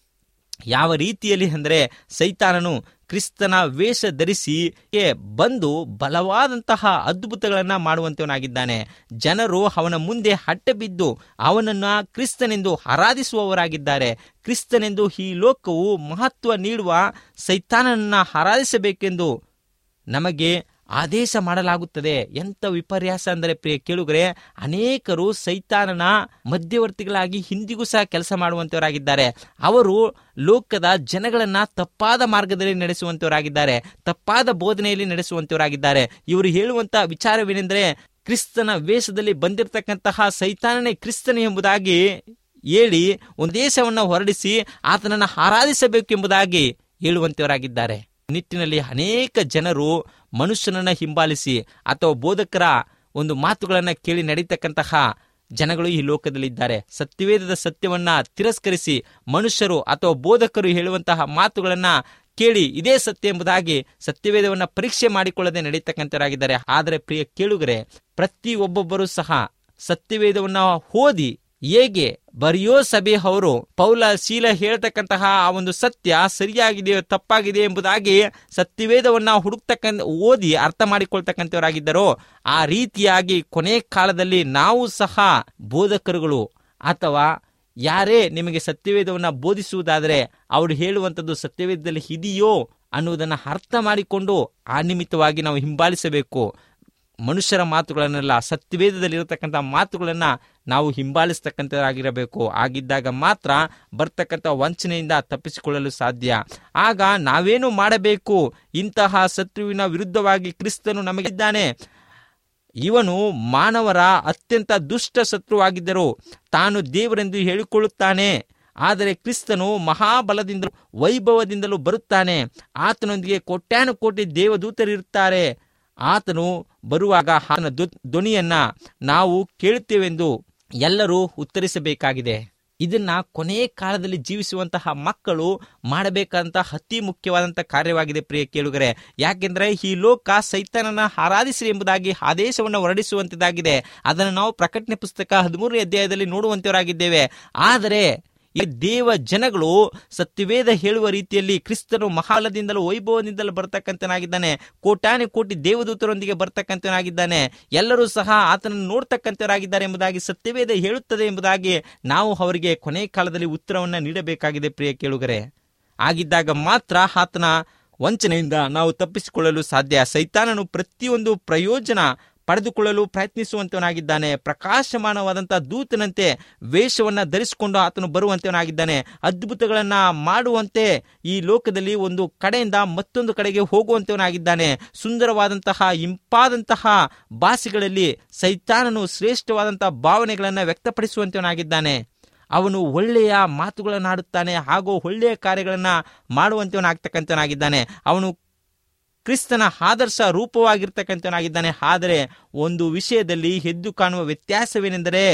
ಯಾವ ರೀತಿಯಲ್ಲಿ ಅಂದರೆ ಸೈತಾನನು ಕ್ರಿಸ್ತನ ವೇಷ ಧರಿಸಿ ಬಂದು ಬಲವಾದಂತಹ ಅದ್ಭುತಗಳನ್ನು ಮಾಡುವಂತವನಾಗಿದ್ದಾನೆ ಜನರು ಅವನ ಮುಂದೆ ಹಟ್ಟೆ ಬಿದ್ದು ಅವನನ್ನ ಕ್ರಿಸ್ತನೆಂದು ಆರಾಧಿಸುವವರಾಗಿದ್ದಾರೆ ಕ್ರಿಸ್ತನೆಂದು ಈ ಲೋಕವು ಮಹತ್ವ ನೀಡುವ ಸೈತಾನನನ್ನ ಆರಾಧಿಸಬೇಕೆಂದು ನಮಗೆ ಆದೇಶ ಮಾಡಲಾಗುತ್ತದೆ ಎಂಥ ವಿಪರ್ಯಾಸ ಅಂದರೆ ಪ್ರಿಯ ಕೇಳುಗರೆ ಅನೇಕರು ಸೈತಾನನ ಮಧ್ಯವರ್ತಿಗಳಾಗಿ ಹಿಂದಿಗೂ ಸಹ ಕೆಲಸ ಮಾಡುವಂತವರಾಗಿದ್ದಾರೆ ಅವರು ಲೋಕದ ಜನಗಳನ್ನ ತಪ್ಪಾದ ಮಾರ್ಗದಲ್ಲಿ ನಡೆಸುವಂತವರಾಗಿದ್ದಾರೆ ತಪ್ಪಾದ ಬೋಧನೆಯಲ್ಲಿ ನಡೆಸುವಂತವರಾಗಿದ್ದಾರೆ ಇವರು ಹೇಳುವಂತ ವಿಚಾರವೇನೆಂದರೆ ಕ್ರಿಸ್ತನ ವೇಷದಲ್ಲಿ ಬಂದಿರತಕ್ಕಂತಹ ಸೈತಾನನೇ ಕ್ರಿಸ್ತನೇ ಎಂಬುದಾಗಿ ಹೇಳಿ ಒಂದು ದೇಶವನ್ನು ಹೊರಡಿಸಿ ಆತನನ್ನು ಆರಾಧಿಸಬೇಕು ಎಂಬುದಾಗಿ ಹೇಳುವಂತವರಾಗಿದ್ದಾರೆ ನಿಟ್ಟಿನಲ್ಲಿ ಅನೇಕ ಜನರು ಮನುಷ್ಯನನ್ನ ಹಿಂಬಾಲಿಸಿ ಅಥವಾ ಬೋಧಕರ ಒಂದು ಮಾತುಗಳನ್ನು ಕೇಳಿ ನಡೀತಕ್ಕಂತಹ ಜನಗಳು ಈ ಲೋಕದಲ್ಲಿದ್ದಾರೆ ಸತ್ಯವೇದದ ಸತ್ಯವನ್ನ ತಿರಸ್ಕರಿಸಿ ಮನುಷ್ಯರು ಅಥವಾ ಬೋಧಕರು ಹೇಳುವಂತಹ ಮಾತುಗಳನ್ನ ಕೇಳಿ ಇದೇ ಸತ್ಯ ಎಂಬುದಾಗಿ ಸತ್ಯವೇದವನ್ನ ಪರೀಕ್ಷೆ ಮಾಡಿಕೊಳ್ಳದೆ ನಡೀತಕ್ಕಂಥವರಾಗಿದ್ದಾರೆ ಆದರೆ ಪ್ರಿಯ ಕೇಳುಗರೆ ಪ್ರತಿ ಒಬ್ಬೊಬ್ಬರು ಸಹ ಸತ್ಯವೇದವನ್ನ ಓದಿ ಹೇಗೆ ಬರೆಯೋ ಸಭೆ ಅವರು ಪೌಲ ಶೀಲ ಹೇಳ್ತಕ್ಕಂತಹ ಆ ಒಂದು ಸತ್ಯ ಸರಿಯಾಗಿದೆಯೋ ತಪ್ಪಾಗಿದೆ ಎಂಬುದಾಗಿ ಸತ್ಯವೇದವನ್ನ ಹುಡುಕ್ತಕ್ಕಂಥ ಓದಿ ಅರ್ಥ ಮಾಡಿಕೊಳ್ತಕ್ಕಂಥವರಾಗಿದ್ದರೋ ಆ ರೀತಿಯಾಗಿ ಕೊನೆ ಕಾಲದಲ್ಲಿ ನಾವು ಸಹ ಬೋಧಕರುಗಳು ಅಥವಾ ಯಾರೇ ನಿಮಗೆ ಸತ್ಯವೇದವನ್ನ ಬೋಧಿಸುವುದಾದರೆ ಅವರು ಹೇಳುವಂಥದ್ದು ಸತ್ಯವೇದದಲ್ಲಿ ಇದೆಯೋ ಅನ್ನುವುದನ್ನು ಅರ್ಥ ಮಾಡಿಕೊಂಡು ಆ ನಿಮಿತ್ತವಾಗಿ ನಾವು ಹಿಂಬಾಲಿಸಬೇಕು ಮನುಷ್ಯರ ಮಾತುಗಳನ್ನೆಲ್ಲ ಸತ್ಯವೇದದಲ್ಲಿರತಕ್ಕಂಥ ಮಾತುಗಳನ್ನ ನಾವು ಹಿಂಬಾಲಿಸ್ತಕ್ಕಂಥದ್ದಾಗಿರಬೇಕು ಆಗಿದ್ದಾಗ ಮಾತ್ರ ಬರ್ತಕ್ಕಂಥ ವಂಚನೆಯಿಂದ ತಪ್ಪಿಸಿಕೊಳ್ಳಲು ಸಾಧ್ಯ ಆಗ ನಾವೇನು ಮಾಡಬೇಕು ಇಂತಹ ಶತ್ರುವಿನ ವಿರುದ್ಧವಾಗಿ ಕ್ರಿಸ್ತನು ನಮಗಿದ್ದಾನೆ ಇವನು ಮಾನವರ ಅತ್ಯಂತ ದುಷ್ಟ ಶತ್ರುವಾಗಿದ್ದರು ತಾನು ದೇವರೆಂದು ಹೇಳಿಕೊಳ್ಳುತ್ತಾನೆ ಆದರೆ ಕ್ರಿಸ್ತನು ಮಹಾಬಲದಿಂದಲೂ ವೈಭವದಿಂದಲೂ ಬರುತ್ತಾನೆ ಆತನೊಂದಿಗೆ ಕೋಟ್ಯಾನು ಕೋಟಿ ದೇವದೂತರಿರುತ್ತಾರೆ ಆತನು ಬರುವಾಗ ಆತನ ಧ್ವ- ಧ್ವನಿಯನ್ನ ನಾವು ಕೇಳುತ್ತೇವೆಂದು ಎಲ್ಲರೂ ಉತ್ತರಿಸಬೇಕಾಗಿದೆ ಇದನ್ನ ಕೊನೆ ಕಾಲದಲ್ಲಿ ಜೀವಿಸುವಂತಹ ಮಕ್ಕಳು ಮಾಡಬೇಕಂತ ಅತಿ ಮುಖ್ಯವಾದಂತಹ ಕಾರ್ಯವಾಗಿದೆ ಪ್ರಿಯ ಕೇಳುಗರೆ ಯಾಕೆಂದ್ರೆ ಈ ಲೋಕ ಸೈತಾನನ ಆರಾಧಿಸಿ ಎಂಬುದಾಗಿ ಆದೇಶವನ್ನು ಹೊರಡಿಸುವಂತದ್ದಾಗಿದೆ ಅದನ್ನು ನಾವು ಪ್ರಕಟಣೆ ಪುಸ್ತಕ ಹದಿಮೂರನೇ ಅಧ್ಯಾಯದಲ್ಲಿ ನೋಡುವಂತವರಾಗಿದ್ದೇವೆ ಆದರೆ ಈ ದೇವ ಜನಗಳು ಸತ್ಯವೇದ ಹೇಳುವ ರೀತಿಯಲ್ಲಿ ಕ್ರಿಸ್ತನು ಮಹಾಲದಿಂದಲೂ ವೈಭವದಿಂದಲೂ ಬರ್ತಕ್ಕಂಥನಾಗಿದ್ದಾನೆ ಕೋಟ್ಯಾನಿ ಕೋಟಿ ದೇವದೂತರೊಂದಿಗೆ ಬರ್ತಕ್ಕಂಥನಾಗಿದ್ದಾನೆ ಎಲ್ಲರೂ ಸಹ ಆತನನ್ನು ನೋಡ್ತಕ್ಕಂಥವರಾಗಿದ್ದಾರೆ ಎಂಬುದಾಗಿ ಸತ್ಯವೇದ ಹೇಳುತ್ತದೆ ಎಂಬುದಾಗಿ ನಾವು ಅವರಿಗೆ ಕೊನೆ ಕಾಲದಲ್ಲಿ ಉತ್ತರವನ್ನು ನೀಡಬೇಕಾಗಿದೆ ಪ್ರಿಯ ಕೇಳುಗರೆ ಆಗಿದ್ದಾಗ ಮಾತ್ರ ಆತನ ವಂಚನೆಯಿಂದ ನಾವು ತಪ್ಪಿಸಿಕೊಳ್ಳಲು ಸಾಧ್ಯ ಸೈತಾನನು ಪ್ರತಿಯೊಂದು ಪ್ರಯೋಜನ ಪಡೆದುಕೊಳ್ಳಲು ಪ್ರಯತ್ನಿಸುವಂತವನಾಗಿದ್ದಾನೆ ಪ್ರಕಾಶಮಾನವಾದಂತಹ ದೂತನಂತೆ ವೇಷವನ್ನ ಧರಿಸಿಕೊಂಡು ಆತನು ಬರುವಂತವನಾಗಿದ್ದಾನೆ ಅದ್ಭುತಗಳನ್ನ ಮಾಡುವಂತೆ ಈ ಲೋಕದಲ್ಲಿ ಒಂದು ಕಡೆಯಿಂದ ಮತ್ತೊಂದು ಕಡೆಗೆ ಹೋಗುವಂತವನಾಗಿದ್ದಾನೆ ಸುಂದರವಾದಂತಹ ಇಂಪಾದಂತಹ ಭಾಷೆಗಳಲ್ಲಿ ಸೈತಾನನು ಶ್ರೇಷ್ಠವಾದಂತಹ ಭಾವನೆಗಳನ್ನು ವ್ಯಕ್ತಪಡಿಸುವಂತವನಾಗಿದ್ದಾನೆ ಅವನು ಒಳ್ಳೆಯ ಮಾತುಗಳನ್ನಾಡುತ್ತಾನೆ ಹಾಗೂ ಒಳ್ಳೆಯ ಕಾರ್ಯಗಳನ್ನ ಮಾಡುವಂತವನಾಗ್ತಕ್ಕಂಥವನಾಗಿದ್ದಾನೆ ಅವನು ಕ್ರಿಸ್ತನ ಆದರ್ಶ ರೂಪವಾಗಿರ್ತಕ್ಕಂಥವನಾಗಿದ್ದಾನೆ ಆದರೆ ಒಂದು ವಿಷಯದಲ್ಲಿ ಎದ್ದು ಕಾಣುವ ವ್ಯತ್ಯಾಸವೇನೆಂದರೆ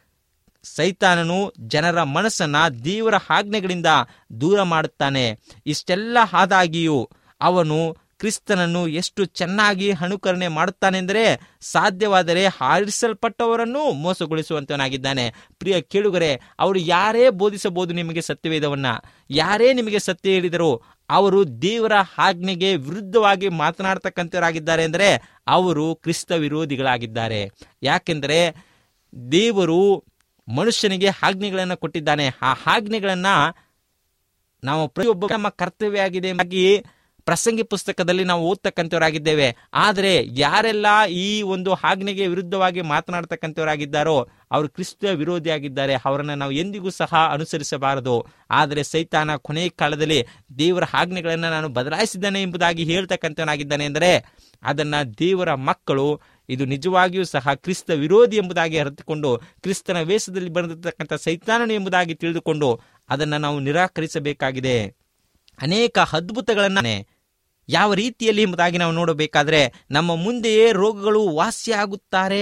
ಸೈತಾನನು ಜನರ ಮನಸ್ಸನ್ನ ದೇವರ ಆಜ್ಞೆಗಳಿಂದ ದೂರ ಮಾಡುತ್ತಾನೆ ಇಷ್ಟೆಲ್ಲ ಆದಾಗಿಯೂ ಅವನು ಕ್ರಿಸ್ತನನ್ನು ಎಷ್ಟು ಚೆನ್ನಾಗಿ ಅನುಕರಣೆ ಮಾಡುತ್ತಾನೆಂದರೆ ಸಾಧ್ಯವಾದರೆ ಆರಿಸಲ್ಪಟ್ಟವರನ್ನು ಮೋಸಗೊಳಿಸುವಂತವನಾಗಿದ್ದಾನೆ ಪ್ರಿಯ ಕೇಳುಗರೆ ಅವರು ಯಾರೇ ಬೋಧಿಸಬಹುದು ನಿಮಗೆ ಸತ್ಯವೇದವನ್ನ ಯಾರೇ ನಿಮಗೆ ಸತ್ಯ ಹೇಳಿದರು ಅವರು ದೇವರ ಆಜ್ಞೆಗೆ ವಿರುದ್ಧವಾಗಿ ಮಾತನಾಡ್ತಕ್ಕಂಥವರಾಗಿದ್ದಾರೆ ಅಂದರೆ ಅವರು ಕ್ರಿಸ್ತ ವಿರೋಧಿಗಳಾಗಿದ್ದಾರೆ ಯಾಕೆಂದರೆ ದೇವರು ಮನುಷ್ಯನಿಗೆ ಆಜ್ಞೆಗಳನ್ನು ಕೊಟ್ಟಿದ್ದಾನೆ ಆ ಆಜ್ಞೆಗಳನ್ನ ನಾವು ಪ್ರತಿಯೊಬ್ಬ ನಮ್ಮ ಕರ್ತವ್ಯ ಆಗಿದೆ ಎಂಬುದಾಗಿ ಪ್ರಸಂಗಿ ಪುಸ್ತಕದಲ್ಲಿ ನಾವು ಓದ್ತಕ್ಕಂಥವರಾಗಿದ್ದೇವೆ ಆದರೆ ಯಾರೆಲ್ಲ ಈ ಒಂದು ಆಜ್ಞೆಗೆ ವಿರುದ್ಧವಾಗಿ ಮಾತನಾಡ್ತಕ್ಕಂಥವರಾಗಿದ್ದಾರೋ ಅವರು ಕ್ರಿಸ್ತ ವಿರೋಧಿಯಾಗಿದ್ದಾರೆ ಅವರನ್ನು ನಾವು ಎಂದಿಗೂ ಸಹ ಅನುಸರಿಸಬಾರದು ಆದರೆ ಸೈತಾನ ಕೊನೆಯ ಕಾಲದಲ್ಲಿ ದೇವರ ಆಜ್ಞೆಗಳನ್ನು ನಾನು ಬದಲಾಯಿಸಿದ್ದೇನೆ ಎಂಬುದಾಗಿ ಹೇಳ್ತಕ್ಕಂಥವನಾಗಿದ್ದಾನೆ ಎಂದರೆ ಅದನ್ನ ದೇವರ ಮಕ್ಕಳು ಇದು ನಿಜವಾಗಿಯೂ ಸಹ ಕ್ರಿಸ್ತ ವಿರೋಧಿ ಎಂಬುದಾಗಿ ಅರಿತುಕೊಂಡು ಕ್ರಿಸ್ತನ ವೇಷದಲ್ಲಿ ಬಂದಿರತಕ್ಕಂಥ ಸೈತಾನನು ಎಂಬುದಾಗಿ ತಿಳಿದುಕೊಂಡು ಅದನ್ನು ನಾವು ನಿರಾಕರಿಸಬೇಕಾಗಿದೆ ಅನೇಕ ಅದ್ಭುತಗಳನ್ನ ಯಾವ ರೀತಿಯಲ್ಲಿ ಎಂಬುದಾಗಿ ನಾವು ನೋಡಬೇಕಾದ್ರೆ ನಮ್ಮ ಮುಂದೆಯೇ ರೋಗಗಳು ವಾಸಿಯಾಗುತ್ತಾರೆ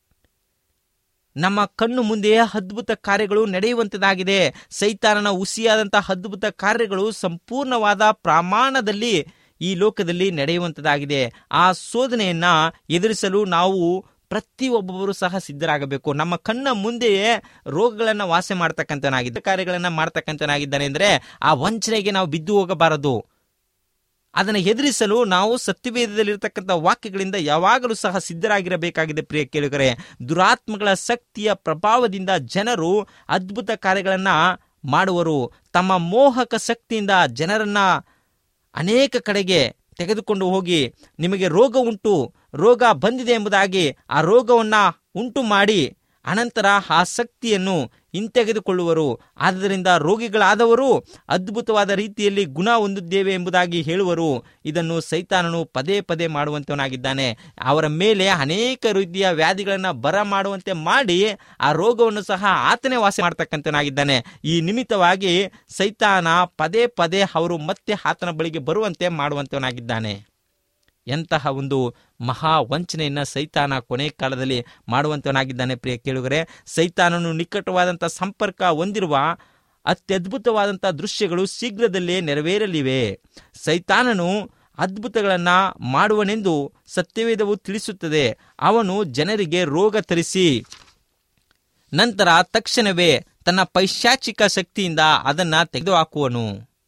ನಮ್ಮ ಕಣ್ಣು ಮುಂದೆಯೇ ಅದ್ಭುತ ಕಾರ್ಯಗಳು ನಡೆಯುವಂತದಾಗಿದೆ ಸೈತಾನನ ಹುಸಿಯಾದಂತಹ ಅದ್ಭುತ ಕಾರ್ಯಗಳು ಸಂಪೂರ್ಣವಾದ ಪ್ರಮಾಣದಲ್ಲಿ ಈ ಲೋಕದಲ್ಲಿ ನಡೆಯುವಂತದಾಗಿದೆ ಆ ಶೋಧನೆಯನ್ನ ಎದುರಿಸಲು ನಾವು ಪ್ರತಿಯೊಬ್ಬೊಬ್ಬರು ಸಹ ಸಿದ್ಧರಾಗಬೇಕು ನಮ್ಮ ಕಣ್ಣ ಮುಂದೆಯೇ ರೋಗಗಳನ್ನು ವಾಸೆ ಮಾಡ್ತಕ್ಕಂಥನಾಗಿದ್ದ ಕಾರ್ಯಗಳನ್ನ ಮಾಡ್ತಕ್ಕಂಥನಾಗಿದ್ದಾನೆ ಅಂದ್ರೆ ಆ ವಂಚನೆಗೆ ನಾವು ಬಿದ್ದು ಹೋಗಬಾರದು ಅದನ್ನು ಎದುರಿಸಲು ನಾವು ಸತ್ಯವೇದದಲ್ಲಿರ್ತಕ್ಕಂಥ ವಾಕ್ಯಗಳಿಂದ ಯಾವಾಗಲೂ ಸಹ ಸಿದ್ಧರಾಗಿರಬೇಕಾಗಿದೆ ಪ್ರಿಯ ಕೇಳುಗರೆ ದುರಾತ್ಮಗಳ ಶಕ್ತಿಯ ಪ್ರಭಾವದಿಂದ ಜನರು ಅದ್ಭುತ ಕಾರ್ಯಗಳನ್ನ ಮಾಡುವರು ತಮ್ಮ ಮೋಹಕ ಶಕ್ತಿಯಿಂದ ಜನರನ್ನ ಅನೇಕ ಕಡೆಗೆ ತೆಗೆದುಕೊಂಡು ಹೋಗಿ ನಿಮಗೆ ರೋಗ ಉಂಟು ರೋಗ ಬಂದಿದೆ ಎಂಬುದಾಗಿ ಆ ರೋಗವನ್ನ ಉಂಟು ಮಾಡಿ ಅನಂತರ ಆ ಶಕ್ತಿಯನ್ನು ಹಿಂತೆಗೆದುಕೊಳ್ಳುವರು ಆದ್ದರಿಂದ ರೋಗಿಗಳಾದವರು ಅದ್ಭುತವಾದ ರೀತಿಯಲ್ಲಿ ಗುಣ ಹೊಂದಿದ್ದೇವೆ ಎಂಬುದಾಗಿ ಹೇಳುವರು ಇದನ್ನು ಸೈತಾನನು ಪದೇ ಪದೇ ಮಾಡುವಂತವನಾಗಿದ್ದಾನೆ ಅವರ ಮೇಲೆ ಅನೇಕ ರೀತಿಯ ವ್ಯಾಧಿಗಳನ್ನು ಬರ ಮಾಡುವಂತೆ ಮಾಡಿ ಆ ರೋಗವನ್ನು ಸಹ ಆತನೇ ವಾಸಿ ಮಾಡ್ತಕ್ಕಂಥವನಾಗಿದ್ದಾನೆ ಈ ನಿಮಿತ್ತವಾಗಿ ಸೈತಾನ ಪದೇ ಪದೇ ಅವರು ಮತ್ತೆ ಆತನ ಬಳಿಗೆ ಬರುವಂತೆ ಮಾಡುವಂತವನಾಗಿದ್ದಾನೆ ಎಂತಹ ಒಂದು ಮಹಾ ವಂಚನೆಯನ್ನ ಸೈತಾನ ಕೊನೆ ಕಾಲದಲ್ಲಿ ಮಾಡುವಂತವನಾಗಿದ್ದಾನೆ ಪ್ರಿಯ ಕೇಳುಗರೆ ಸೈತಾನನು ನಿಕಟವಾದಂಥ ಸಂಪರ್ಕ ಹೊಂದಿರುವ ಅತ್ಯದ್ಭುತವಾದಂಥ ದೃಶ್ಯಗಳು ಶೀಘ್ರದಲ್ಲೇ ನೆರವೇರಲಿವೆ ಸೈತಾನನು ಅದ್ಭುತಗಳನ್ನ ಮಾಡುವನೆಂದು ಸತ್ಯವೇದವು ತಿಳಿಸುತ್ತದೆ ಅವನು ಜನರಿಗೆ ರೋಗ ತರಿಸಿ ನಂತರ ತಕ್ಷಣವೇ ತನ್ನ ಪೈಶಾಚಿಕ ಶಕ್ತಿಯಿಂದ ಅದನ್ನ ತೆಗೆದುಹಾಕುವನು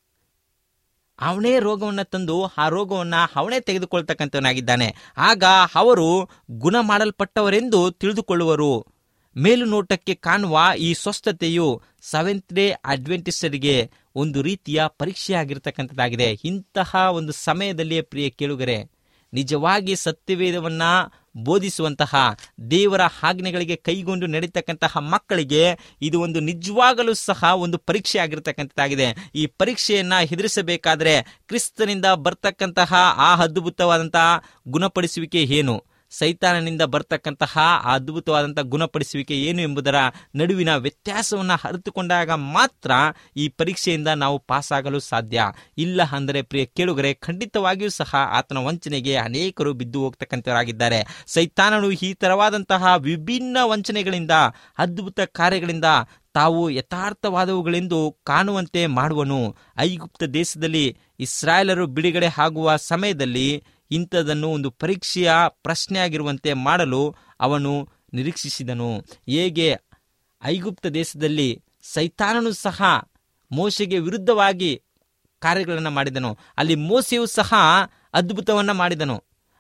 ಅವನೇ ರೋಗವನ್ನು ತಂದು ಆ ರೋಗವನ್ನು ಅವನೇ ತೆಗೆದುಕೊಳ್ತಕ್ಕಂಥವನಾಗಿದ್ದಾನೆ ಆಗ ಅವರು ಗುಣ ಮಾಡಲ್ಪಟ್ಟವರೆಂದು ತಿಳಿದುಕೊಳ್ಳುವರು ಮೇಲುನೋಟಕ್ಕೆ ಕಾಣುವ ಈ ಸ್ವಸ್ಥತೆಯು ಸೆವೆಂತ್ ಡೇ ಅಡ್ವೆಂಟಿಸ್ಟರಿಗೆ ಒಂದು ರೀತಿಯ ಪರೀಕ್ಷೆಯಾಗಿರ್ತಕ್ಕಂಥದ್ದಾಗಿದೆ ಇಂತಹ ಒಂದು ಸಮಯದಲ್ಲಿಯೇ ಪ್ರಿಯ ಕೇಳುಗರೆ ನಿಜವಾಗಿ ಸತ್ಯವೇದವನ್ನ ಬೋಧಿಸುವಂತಹ ದೇವರ ಆಜ್ಞೆಗಳಿಗೆ ಕೈಗೊಂಡು ನಡೀತಕ್ಕಂತಹ ಮಕ್ಕಳಿಗೆ ಇದು ಒಂದು ನಿಜವಾಗಲೂ ಸಹ ಒಂದು ಪರೀಕ್ಷೆ ಆಗಿರ್ತಕ್ಕಂಥದ್ದಾಗಿದೆ ಈ ಪರೀಕ್ಷೆಯನ್ನ ಎದುರಿಸಬೇಕಾದ್ರೆ ಕ್ರಿಸ್ತನಿಂದ ಬರ್ತಕ್ಕಂತಹ ಆ ಅದ್ಭುತವಾದಂತಹ ಗುಣಪಡಿಸುವಿಕೆ ಏನು ಸೈತಾನನಿಂದ ಬರ್ತಕ್ಕಂತಹ ಆ ಅದ್ಭುತವಾದಂತಹ ಗುಣಪಡಿಸುವಿಕೆ ಏನು ಎಂಬುದರ ನಡುವಿನ ವ್ಯತ್ಯಾಸವನ್ನು ಅರಿತುಕೊಂಡಾಗ ಮಾತ್ರ ಈ ಪರೀಕ್ಷೆಯಿಂದ ನಾವು ಪಾಸ್ ಆಗಲು ಸಾಧ್ಯ ಇಲ್ಲ ಅಂದರೆ ಪ್ರಿಯ ಕೇಳುಗರೆ ಖಂಡಿತವಾಗಿಯೂ ಸಹ ಆತನ ವಂಚನೆಗೆ ಅನೇಕರು ಬಿದ್ದು ಹೋಗ್ತಕ್ಕಂಥವರಾಗಿದ್ದಾರೆ ಸೈತಾನನು ಈ ತರವಾದಂತಹ ವಿಭಿನ್ನ ವಂಚನೆಗಳಿಂದ ಅದ್ಭುತ ಕಾರ್ಯಗಳಿಂದ ತಾವು ಯಥಾರ್ಥವಾದವುಗಳೆಂದು ಕಾಣುವಂತೆ ಮಾಡುವನು ಐಗುಪ್ತ ದೇಶದಲ್ಲಿ ಇಸ್ರಾಯೇಲರು ಬಿಡುಗಡೆ ಆಗುವ ಸಮಯದಲ್ಲಿ ಇಂಥದನ್ನು ಒಂದು ಪರೀಕ್ಷೆಯ ಪ್ರಶ್ನೆಯಾಗಿರುವಂತೆ ಮಾಡಲು ಅವನು ನಿರೀಕ್ಷಿಸಿದನು ಹೇಗೆ ಐಗುಪ್ತ ದೇಶದಲ್ಲಿ ಸೈತಾನನು ಸಹ ಮೋಶೆಗೆ ವಿರುದ್ಧವಾಗಿ ಕಾರ್ಯಗಳನ್ನು ಮಾಡಿದನು ಅಲ್ಲಿ ಮೋಸೆಯು ಸಹ ಅದ್ಭುತವನ್ನ ಮಾಡಿದನು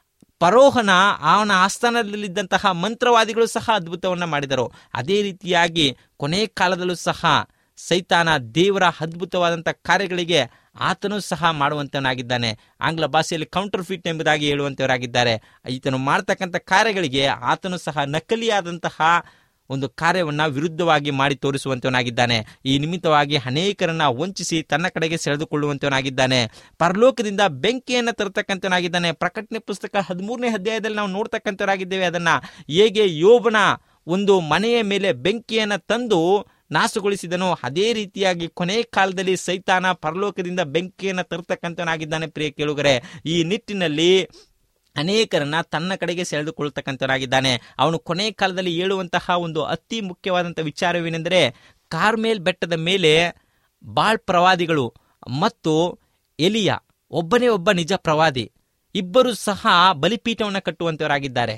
ಪರೋಹನ ಅವನ ಆಸ್ಥಾನದಲ್ಲಿದ್ದಂತಹ ಮಂತ್ರವಾದಿಗಳು ಸಹ ಅದ್ಭುತವನ್ನ ಮಾಡಿದರು ಅದೇ ರೀತಿಯಾಗಿ ಕೊನೆ ಕಾಲದಲ್ಲೂ ಸಹ ಸೈತಾನ ದೇವರ ಅದ್ಭುತವಾದಂಥ ಕಾರ್ಯಗಳಿಗೆ ಆತನು ಸಹ ಮಾಡುವಂತವನಾಗಿದ್ದಾನೆ ಆಂಗ್ಲ ಭಾಷೆಯಲ್ಲಿ ಕೌಂಟರ್ ಫಿಟ್ ಎಂಬುದಾಗಿ ಹೇಳುವಂತವರಾಗಿದ್ದಾರೆ ಈತನು ಮಾಡ್ತಕ್ಕಂಥ ಕಾರ್ಯಗಳಿಗೆ ಆತನು ಸಹ ನಕಲಿಯಾದಂತಹ ಒಂದು ಕಾರ್ಯವನ್ನ ವಿರುದ್ಧವಾಗಿ ಮಾಡಿ ತೋರಿಸುವಂತವನಾಗಿದ್ದಾನೆ ಈ ನಿಮಿತ್ತವಾಗಿ ಅನೇಕರನ್ನ ವಂಚಿಸಿ ತನ್ನ ಕಡೆಗೆ ಸೆಳೆದುಕೊಳ್ಳುವಂತವನಾಗಿದ್ದಾನೆ ಪರಲೋಕದಿಂದ ಬೆಂಕಿಯನ್ನ ತರತಕ್ಕಂಥವನಾಗಿದ್ದಾನೆ ಪ್ರಕಟಣೆ ಪುಸ್ತಕ ಹದಿಮೂರನೇ ಅಧ್ಯಾಯದಲ್ಲಿ ನಾವು ನೋಡ್ತಕ್ಕಂಥವರಾಗಿದ್ದೇವೆ ಅದನ್ನ ಹೇಗೆ ಯೋಬನ ಒಂದು ಮನೆಯ ಮೇಲೆ ಬೆಂಕಿಯನ್ನ ತಂದು ನಾಶಗೊಳಿಸಿದನು ಅದೇ ರೀತಿಯಾಗಿ ಕೊನೆ ಕಾಲದಲ್ಲಿ ಸೈತಾನ ಪರಲೋಕದಿಂದ ಬೆಂಕಿಯನ್ನು ತರ್ತಕ್ಕಂಥವನಾಗಿದ್ದಾನೆ ಪ್ರಿಯ ಕೇಳುಗರೆ ಈ ನಿಟ್ಟಿನಲ್ಲಿ ಅನೇಕರನ್ನ ತನ್ನ ಕಡೆಗೆ ಸೆಳೆದುಕೊಳ್ತಕ್ಕಂಥವನಾಗಿದ್ದಾನೆ ಅವನು ಕೊನೆ ಕಾಲದಲ್ಲಿ ಹೇಳುವಂತಹ ಒಂದು ಅತಿ ಮುಖ್ಯವಾದಂಥ ವಿಚಾರವೇನೆಂದರೆ ಕಾರ್ಮೇಲ್ ಬೆಟ್ಟದ ಮೇಲೆ ಬಾಳ್ ಪ್ರವಾದಿಗಳು ಮತ್ತು ಎಲಿಯ ಒಬ್ಬನೇ ಒಬ್ಬ ನಿಜ ಪ್ರವಾದಿ ಇಬ್ಬರು ಸಹ ಬಲಿಪೀಠವನ್ನು ಕಟ್ಟುವಂತವರಾಗಿದ್ದಾರೆ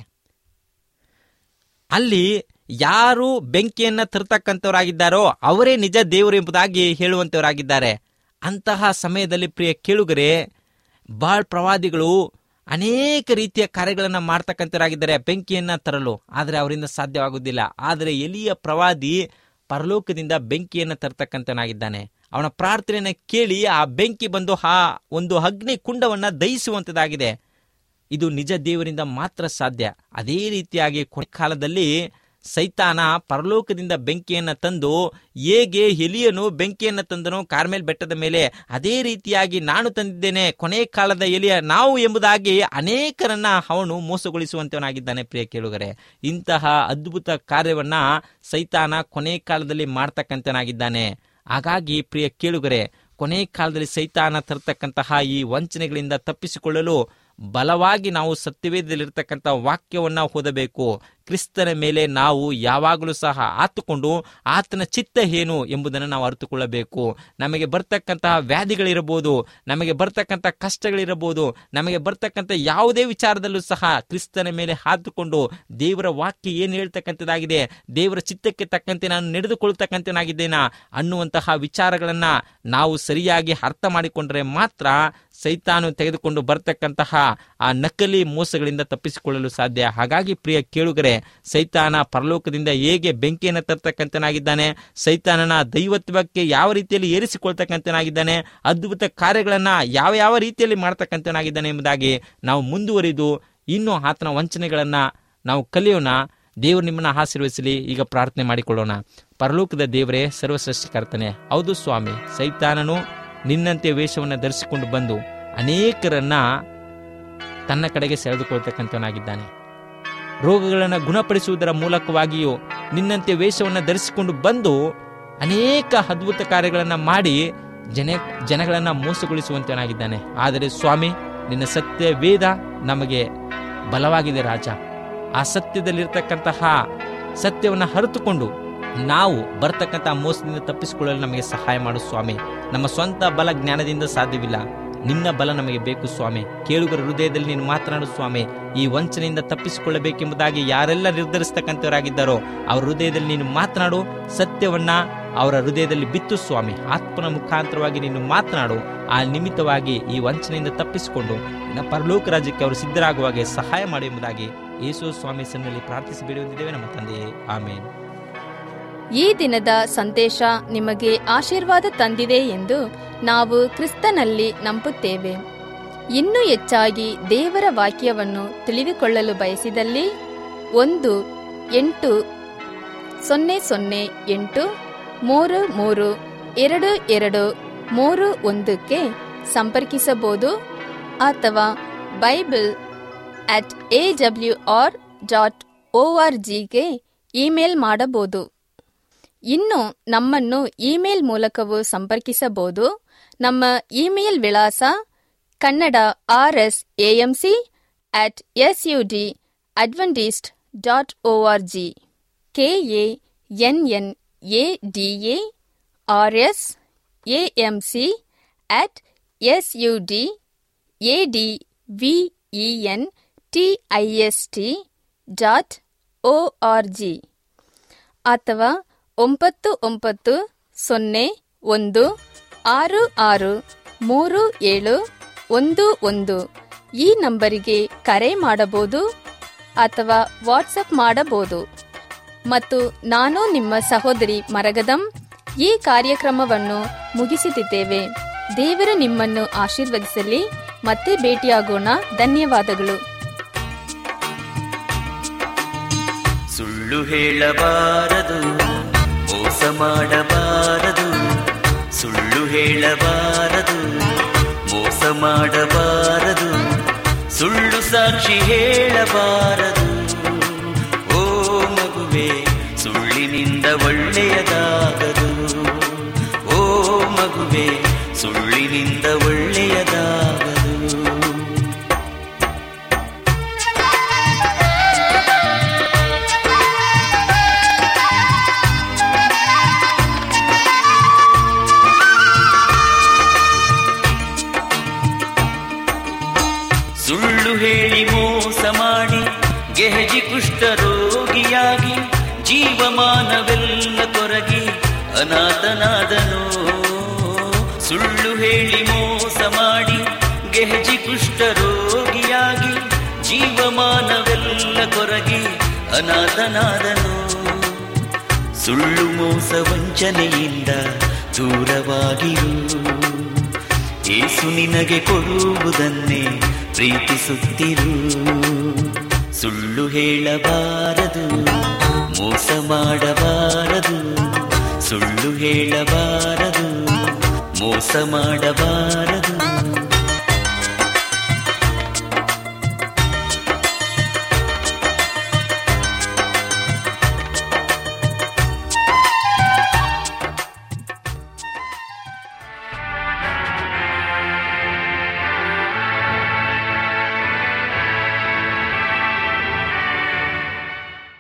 ಅಲ್ಲಿ ಯಾರು ಬೆಂಕಿಯನ್ನ ತರ್ತಕ್ಕಂಥವರಾಗಿದ್ದಾರೋ ಅವರೇ ನಿಜ ದೇವರು ಎಂಬುದಾಗಿ ಹೇಳುವಂತವರಾಗಿದ್ದಾರೆ ಅಂತಹ ಸಮಯದಲ್ಲಿ ಪ್ರಿಯ ಕೇಳುಗರೆ ಬಾಳ್ ಪ್ರವಾದಿಗಳು ಅನೇಕ ರೀತಿಯ ಕಾರ್ಯಗಳನ್ನು ಮಾಡ್ತಕ್ಕಂಥವರಾಗಿದ್ದಾರೆ ಬೆಂಕಿಯನ್ನ ತರಲು ಆದರೆ ಅವರಿಂದ ಸಾಧ್ಯವಾಗುವುದಿಲ್ಲ ಆದರೆ ಎಲಿಯ ಪ್ರವಾದಿ ಪರಲೋಕದಿಂದ ಬೆಂಕಿಯನ್ನು ತರ್ತಕ್ಕಂಥನಾಗಿದ್ದಾನೆ ಅವನ ಪ್ರಾರ್ಥನೆಯನ್ನು ಕೇಳಿ ಆ ಬೆಂಕಿ ಬಂದು ಆ ಒಂದು ಅಗ್ನಿ ಕುಂಡವನ್ನ ದಹಿಸುವಂಥದ್ದಾಗಿದೆ ಇದು ನಿಜ ದೇವರಿಂದ ಮಾತ್ರ ಸಾಧ್ಯ ಅದೇ ರೀತಿಯಾಗಿ ಕೊನೆ ಕಾಲದಲ್ಲಿ ಸೈತಾನ ಪರಲೋಕದಿಂದ ಬೆಂಕಿಯನ್ನು ತಂದು ಹೇಗೆ ಎಲಿಯನು ಬೆಂಕಿಯನ್ನು ತಂದನು ಕಾರ್ಮೇಲ್ ಬೆಟ್ಟದ ಮೇಲೆ ಅದೇ ರೀತಿಯಾಗಿ ನಾನು ತಂದಿದ್ದೇನೆ ಕೊನೆ ಕಾಲದ ಎಲಿಯ ನಾವು ಎಂಬುದಾಗಿ ಅನೇಕರನ್ನ ಅವನು ಮೋಸಗೊಳಿಸುವಂತವನಾಗಿದ್ದಾನೆ ಪ್ರಿಯ ಕೇಳುಗರೆ ಇಂತಹ ಅದ್ಭುತ ಕಾರ್ಯವನ್ನ ಸೈತಾನ ಕೊನೆ ಕಾಲದಲ್ಲಿ ಮಾಡ್ತಕ್ಕಂಥನಾಗಿದ್ದಾನೆ ಹಾಗಾಗಿ ಪ್ರಿಯ ಕೇಳುಗರೆ ಕೊನೆ ಕಾಲದಲ್ಲಿ ಸೈತಾನ ತರ್ತಕ್ಕಂತಹ ಈ ವಂಚನೆಗಳಿಂದ ತಪ್ಪಿಸಿಕೊಳ್ಳಲು ಬಲವಾಗಿ ನಾವು ಸತ್ಯವೇದದಲ್ಲಿರ್ತಕ್ಕಂಥ ವಾಕ್ಯವನ್ನ ಓದಬೇಕು ಕ್ರಿಸ್ತನ ಮೇಲೆ ನಾವು ಯಾವಾಗಲೂ ಸಹ ಆತುಕೊಂಡು ಆತನ ಚಿತ್ತ ಏನು ಎಂಬುದನ್ನು ನಾವು ಅರಿತುಕೊಳ್ಳಬೇಕು ನಮಗೆ ಬರ್ತಕ್ಕಂತಹ ವ್ಯಾಧಿಗಳಿರಬಹುದು ನಮಗೆ ಬರ್ತಕ್ಕಂಥ ಕಷ್ಟಗಳಿರಬಹುದು ನಮಗೆ ಬರ್ತಕ್ಕಂಥ ಯಾವುದೇ ವಿಚಾರದಲ್ಲೂ ಸಹ ಕ್ರಿಸ್ತನ ಮೇಲೆ ಹಾತುಕೊಂಡು ದೇವರ ವಾಕ್ಯ ಏನು ಹೇಳ್ತಕ್ಕಂಥದ್ದಾಗಿದೆ ದೇವರ ಚಿತ್ತಕ್ಕೆ ತಕ್ಕಂತೆ ನಾನು ನಡೆದುಕೊಳ್ತಕ್ಕಂಥನಾಗಿದ್ದೇನಾ ಅನ್ನುವಂತಹ ವಿಚಾರಗಳನ್ನ ನಾವು ಸರಿಯಾಗಿ ಅರ್ಥ ಮಾಡಿಕೊಂಡ್ರೆ ಮಾತ್ರ ಸೈತಾನು ತೆಗೆದುಕೊಂಡು ಬರ್ತಕ್ಕಂತಹ ಆ ನಕಲಿ ಮೋಸಗಳಿಂದ ತಪ್ಪಿಸಿಕೊಳ್ಳಲು ಸಾಧ್ಯ ಹಾಗಾಗಿ ಪ್ರಿಯ ಕೇಳುಗರೆ ಸೈತಾನ ಪರಲೋಕದಿಂದ ಹೇಗೆ ಬೆಂಕಿಯನ್ನು ತರ್ತಕ್ಕಂಥನಾಗಿದ್ದಾನೆ ಸೈತಾನನ ದೈವತ್ವಕ್ಕೆ ಯಾವ ರೀತಿಯಲ್ಲಿ ಏರಿಸಿಕೊಳ್ತಕ್ಕಂಥನಾಗಿದ್ದಾನೆ ಅದ್ಭುತ ಕಾರ್ಯಗಳನ್ನ ಯಾವ ಯಾವ ರೀತಿಯಲ್ಲಿ ಮಾಡ್ತಕ್ಕಂಥನಾಗಿದ್ದಾನೆ ಎಂಬುದಾಗಿ ನಾವು ಮುಂದುವರಿದು ಇನ್ನು ಆತನ ವಂಚನೆಗಳನ್ನ ನಾವು ಕಲಿಯೋಣ ದೇವರು ನಿಮ್ಮನ್ನ ಆಶೀರ್ವದಿಸಲಿ ಈಗ ಪ್ರಾರ್ಥನೆ ಮಾಡಿಕೊಳ್ಳೋಣ ಪರಲೋಕದ ದೇವರೇ ಸರ್ವಸೃಷ್ಟಿಕರ್ತನೆ ಹೌದು ಸ್ವಾಮಿ ಸೈತಾನನು ನಿನ್ನಂತೆ ವೇಷವನ್ನು ಧರಿಸಿಕೊಂಡು ಬಂದು ಅನೇಕರನ್ನ ತನ್ನ ಕಡೆಗೆ ಸೆಳೆದುಕೊಳ್ತಕ್ಕಂಥವನಾಗಿದ್ದಾನೆ ರೋಗಗಳನ್ನು ಗುಣಪಡಿಸುವುದರ ಮೂಲಕವಾಗಿಯೂ ನಿನ್ನಂತೆ ವೇಷವನ್ನು ಧರಿಸಿಕೊಂಡು ಬಂದು ಅನೇಕ ಅದ್ಭುತ ಕಾರ್ಯಗಳನ್ನು ಮಾಡಿ ಜನ ಜನಗಳನ್ನು ಮೋಸಗೊಳಿಸುವಂತನಾಗಿದ್ದಾನೆ ಆದರೆ ಸ್ವಾಮಿ ನಿನ್ನ ಸತ್ಯ ವೇದ ನಮಗೆ ಬಲವಾಗಿದೆ ರಾಜ ಆ ಸತ್ಯದಲ್ಲಿರ್ತಕ್ಕಂತಹ ಸತ್ಯವನ್ನು ಹರಿತುಕೊಂಡು ನಾವು ಬರ್ತಕ್ಕಂಥ ಮೋಸದಿಂದ ತಪ್ಪಿಸಿಕೊಳ್ಳಲು ನಮಗೆ ಸಹಾಯ ಮಾಡು ಸ್ವಾಮಿ ನಮ್ಮ ಸ್ವಂತ ಬಲ ಜ್ಞಾನದಿಂದ ಸಾಧ್ಯವಿಲ್ಲ ನಿನ್ನ ಬಲ ನಮಗೆ ಬೇಕು ಸ್ವಾಮಿ ಕೇಳುಗರ ಹೃದಯದಲ್ಲಿ ನೀನು ಮಾತನಾಡು ಸ್ವಾಮಿ ಈ ವಂಚನೆಯಿಂದ ತಪ್ಪಿಸಿಕೊಳ್ಳಬೇಕೆಂಬುದಾಗಿ ಯಾರೆಲ್ಲ ನಿರ್ಧರಿಸ್ತಕ್ಕಂಥವರಾಗಿದ್ದಾರೋ ಅವರ ಹೃದಯದಲ್ಲಿ ನೀನು ಮಾತನಾಡು ಸತ್ಯವನ್ನ ಅವರ ಹೃದಯದಲ್ಲಿ ಬಿತ್ತು ಸ್ವಾಮಿ ಆತ್ಮನ ಮುಖಾಂತರವಾಗಿ ನೀನು ಮಾತನಾಡು ಆ ನಿಮಿತ್ತವಾಗಿ ಈ ವಂಚನೆಯಿಂದ ತಪ್ಪಿಸಿಕೊಂಡು ನಿನ್ನ ಪರಲೋಕ ರಾಜ್ಯಕ್ಕೆ ಅವರು ಸಿದ್ಧರಾಗುವಾಗೆ ಸಹಾಯ ಮಾಡಿ ಎಂಬುದಾಗಿ ಯೇಸು ಸ್ವಾಮಿ ಸನ್ನಲ್ಲಿ ಪ್ರಾರ್ಥಿಸಿ ಬೇಡುವಂತಿದ್ದೇವೆ ನಮ್ಮ ತಂದೆಯೇ ಆಮೇನ್ ಈ ದಿನದ ಸಂದೇಶ ನಿಮಗೆ ಆಶೀರ್ವಾದ ತಂದಿದೆ ಎಂದು ನಾವು ಕ್ರಿಸ್ತನಲ್ಲಿ ನಂಬುತ್ತೇವೆ ಇನ್ನೂ ಹೆಚ್ಚಾಗಿ ದೇವರ ವಾಕ್ಯವನ್ನು ತಿಳಿದುಕೊಳ್ಳಲು ಬಯಸಿದಲ್ಲಿ ಒಂದು ಎಂಟು ಸೊನ್ನೆ ಸೊನ್ನೆ ಎಂಟು ಮೂರು ಮೂರು ಎರಡು ಎರಡು ಮೂರು ಒಂದಕ್ಕೆ ಸಂಪರ್ಕಿಸಬಹುದು ಅಥವಾ bible at A W R dot O R ಜಿಗೆ ಇಮೇಲ್ ಮಾಡಬಹುದು ಇನ್ನು ನಮ್ಮನ್ನು ಇಮೇಲ್ ಮೂಲಕವೂ ಸಂಪರ್ಕಿಸಬಹುದು ನಮ್ಮ ಇಮೇಲ್ ವಿಳಾಸ Kannada R S AMC at S U D Adventist dot O R G K A N N A D A R S AMC at S U D A D V E N T I S T dot O R G ಅಥವಾ ಒಂಬತ್ತು ಒಂಬತ್ತು ಸೊನ್ನೆ ಒಂದು ಆರು ಆರು ಮೂರು ಏಳು ಒಂದು ಒಂದು ಈ ನಂಬರಿಗೆ ಕರೆ ಮಾಡಬಹುದು ಅಥವಾ ವಾಟ್ಸಪ್ ಮಾಡಬಹುದು ಮತ್ತು ನಾನು ನಿಮ್ಮ ಸಹೋದರಿ ಮರಗದಂ ಈ ಕಾರ್ಯಕ್ರಮವನ್ನು ಮುಗಿಸುತ್ತಿದ್ದೇವೆ ದೇವರು ನಿಮ್ಮನ್ನು ಆಶೀರ್ವದಿಸಲಿ ಮತ್ತೆ ಭೇಟಿಯಾಗೋಣ ಧನ್ಯವಾದಗಳು ಸುಳ್ಳು ಹೇಳಬಾರದು ಮೋಸ ಮಾಡಬಾರದು ಸುಳ್ಳು ಹೇಳಬಾರದು ಮೋಸ ಮಾಡಬಾರದು ಸುಳ್ಳು ಸಾಕ್ಷಿ ಹೇಳಬಾರದು ಓ ಮಗುವೆ ಸುಳ್ಳಿನಿಂದ ಒಳ್ಳೆಯದಾಗದು ಓ ಮಗುವೆ ಸುಳ್ಳಿನಿಂದ ಒಳ್ಳೆಯದಾಗದು ಸುಳ್ಳು ಹೇಳಿ ಮೋಸ ಮಾಡಿ ಗೆಹಜಿ ಕುಷ್ಠ ರೋಗಿಯಾಗಿ ಜೀವಮಾನವೆಲ್ಲ ಕೊರಗಿ ಅನಾಥನಾದನು ಸುಳ್ಳು ಹೇಳಿ ಮೋಸ ಮಾಡಿ ಗೆಹಜಿ ಕುಷ್ಠ ರೋಗಿಯಾಗಿ ಜೀವಮಾನವೆಲ್ಲ ಕೊರಗಿ ಅನಾಥನಾದನು ಸುಳ್ಳು ಮೋಸ ವಂಚನೆಯಿಂದ ದೂರವಾಗಿರು ಏಸು ನಿನಗೆ ಕೊಡುವುದನ್ನೇ ಪ್ರೀತಿಸುತ್ತಿರು ಸುಳ್ಳು ಹೇಳಬಾರದು ಮೋಸ ಮಾಡಬಾರದು ಸುಳ್ಳು ಹೇಳಬಾರದು ಮೋಸ ಮಾಡಬಾರದು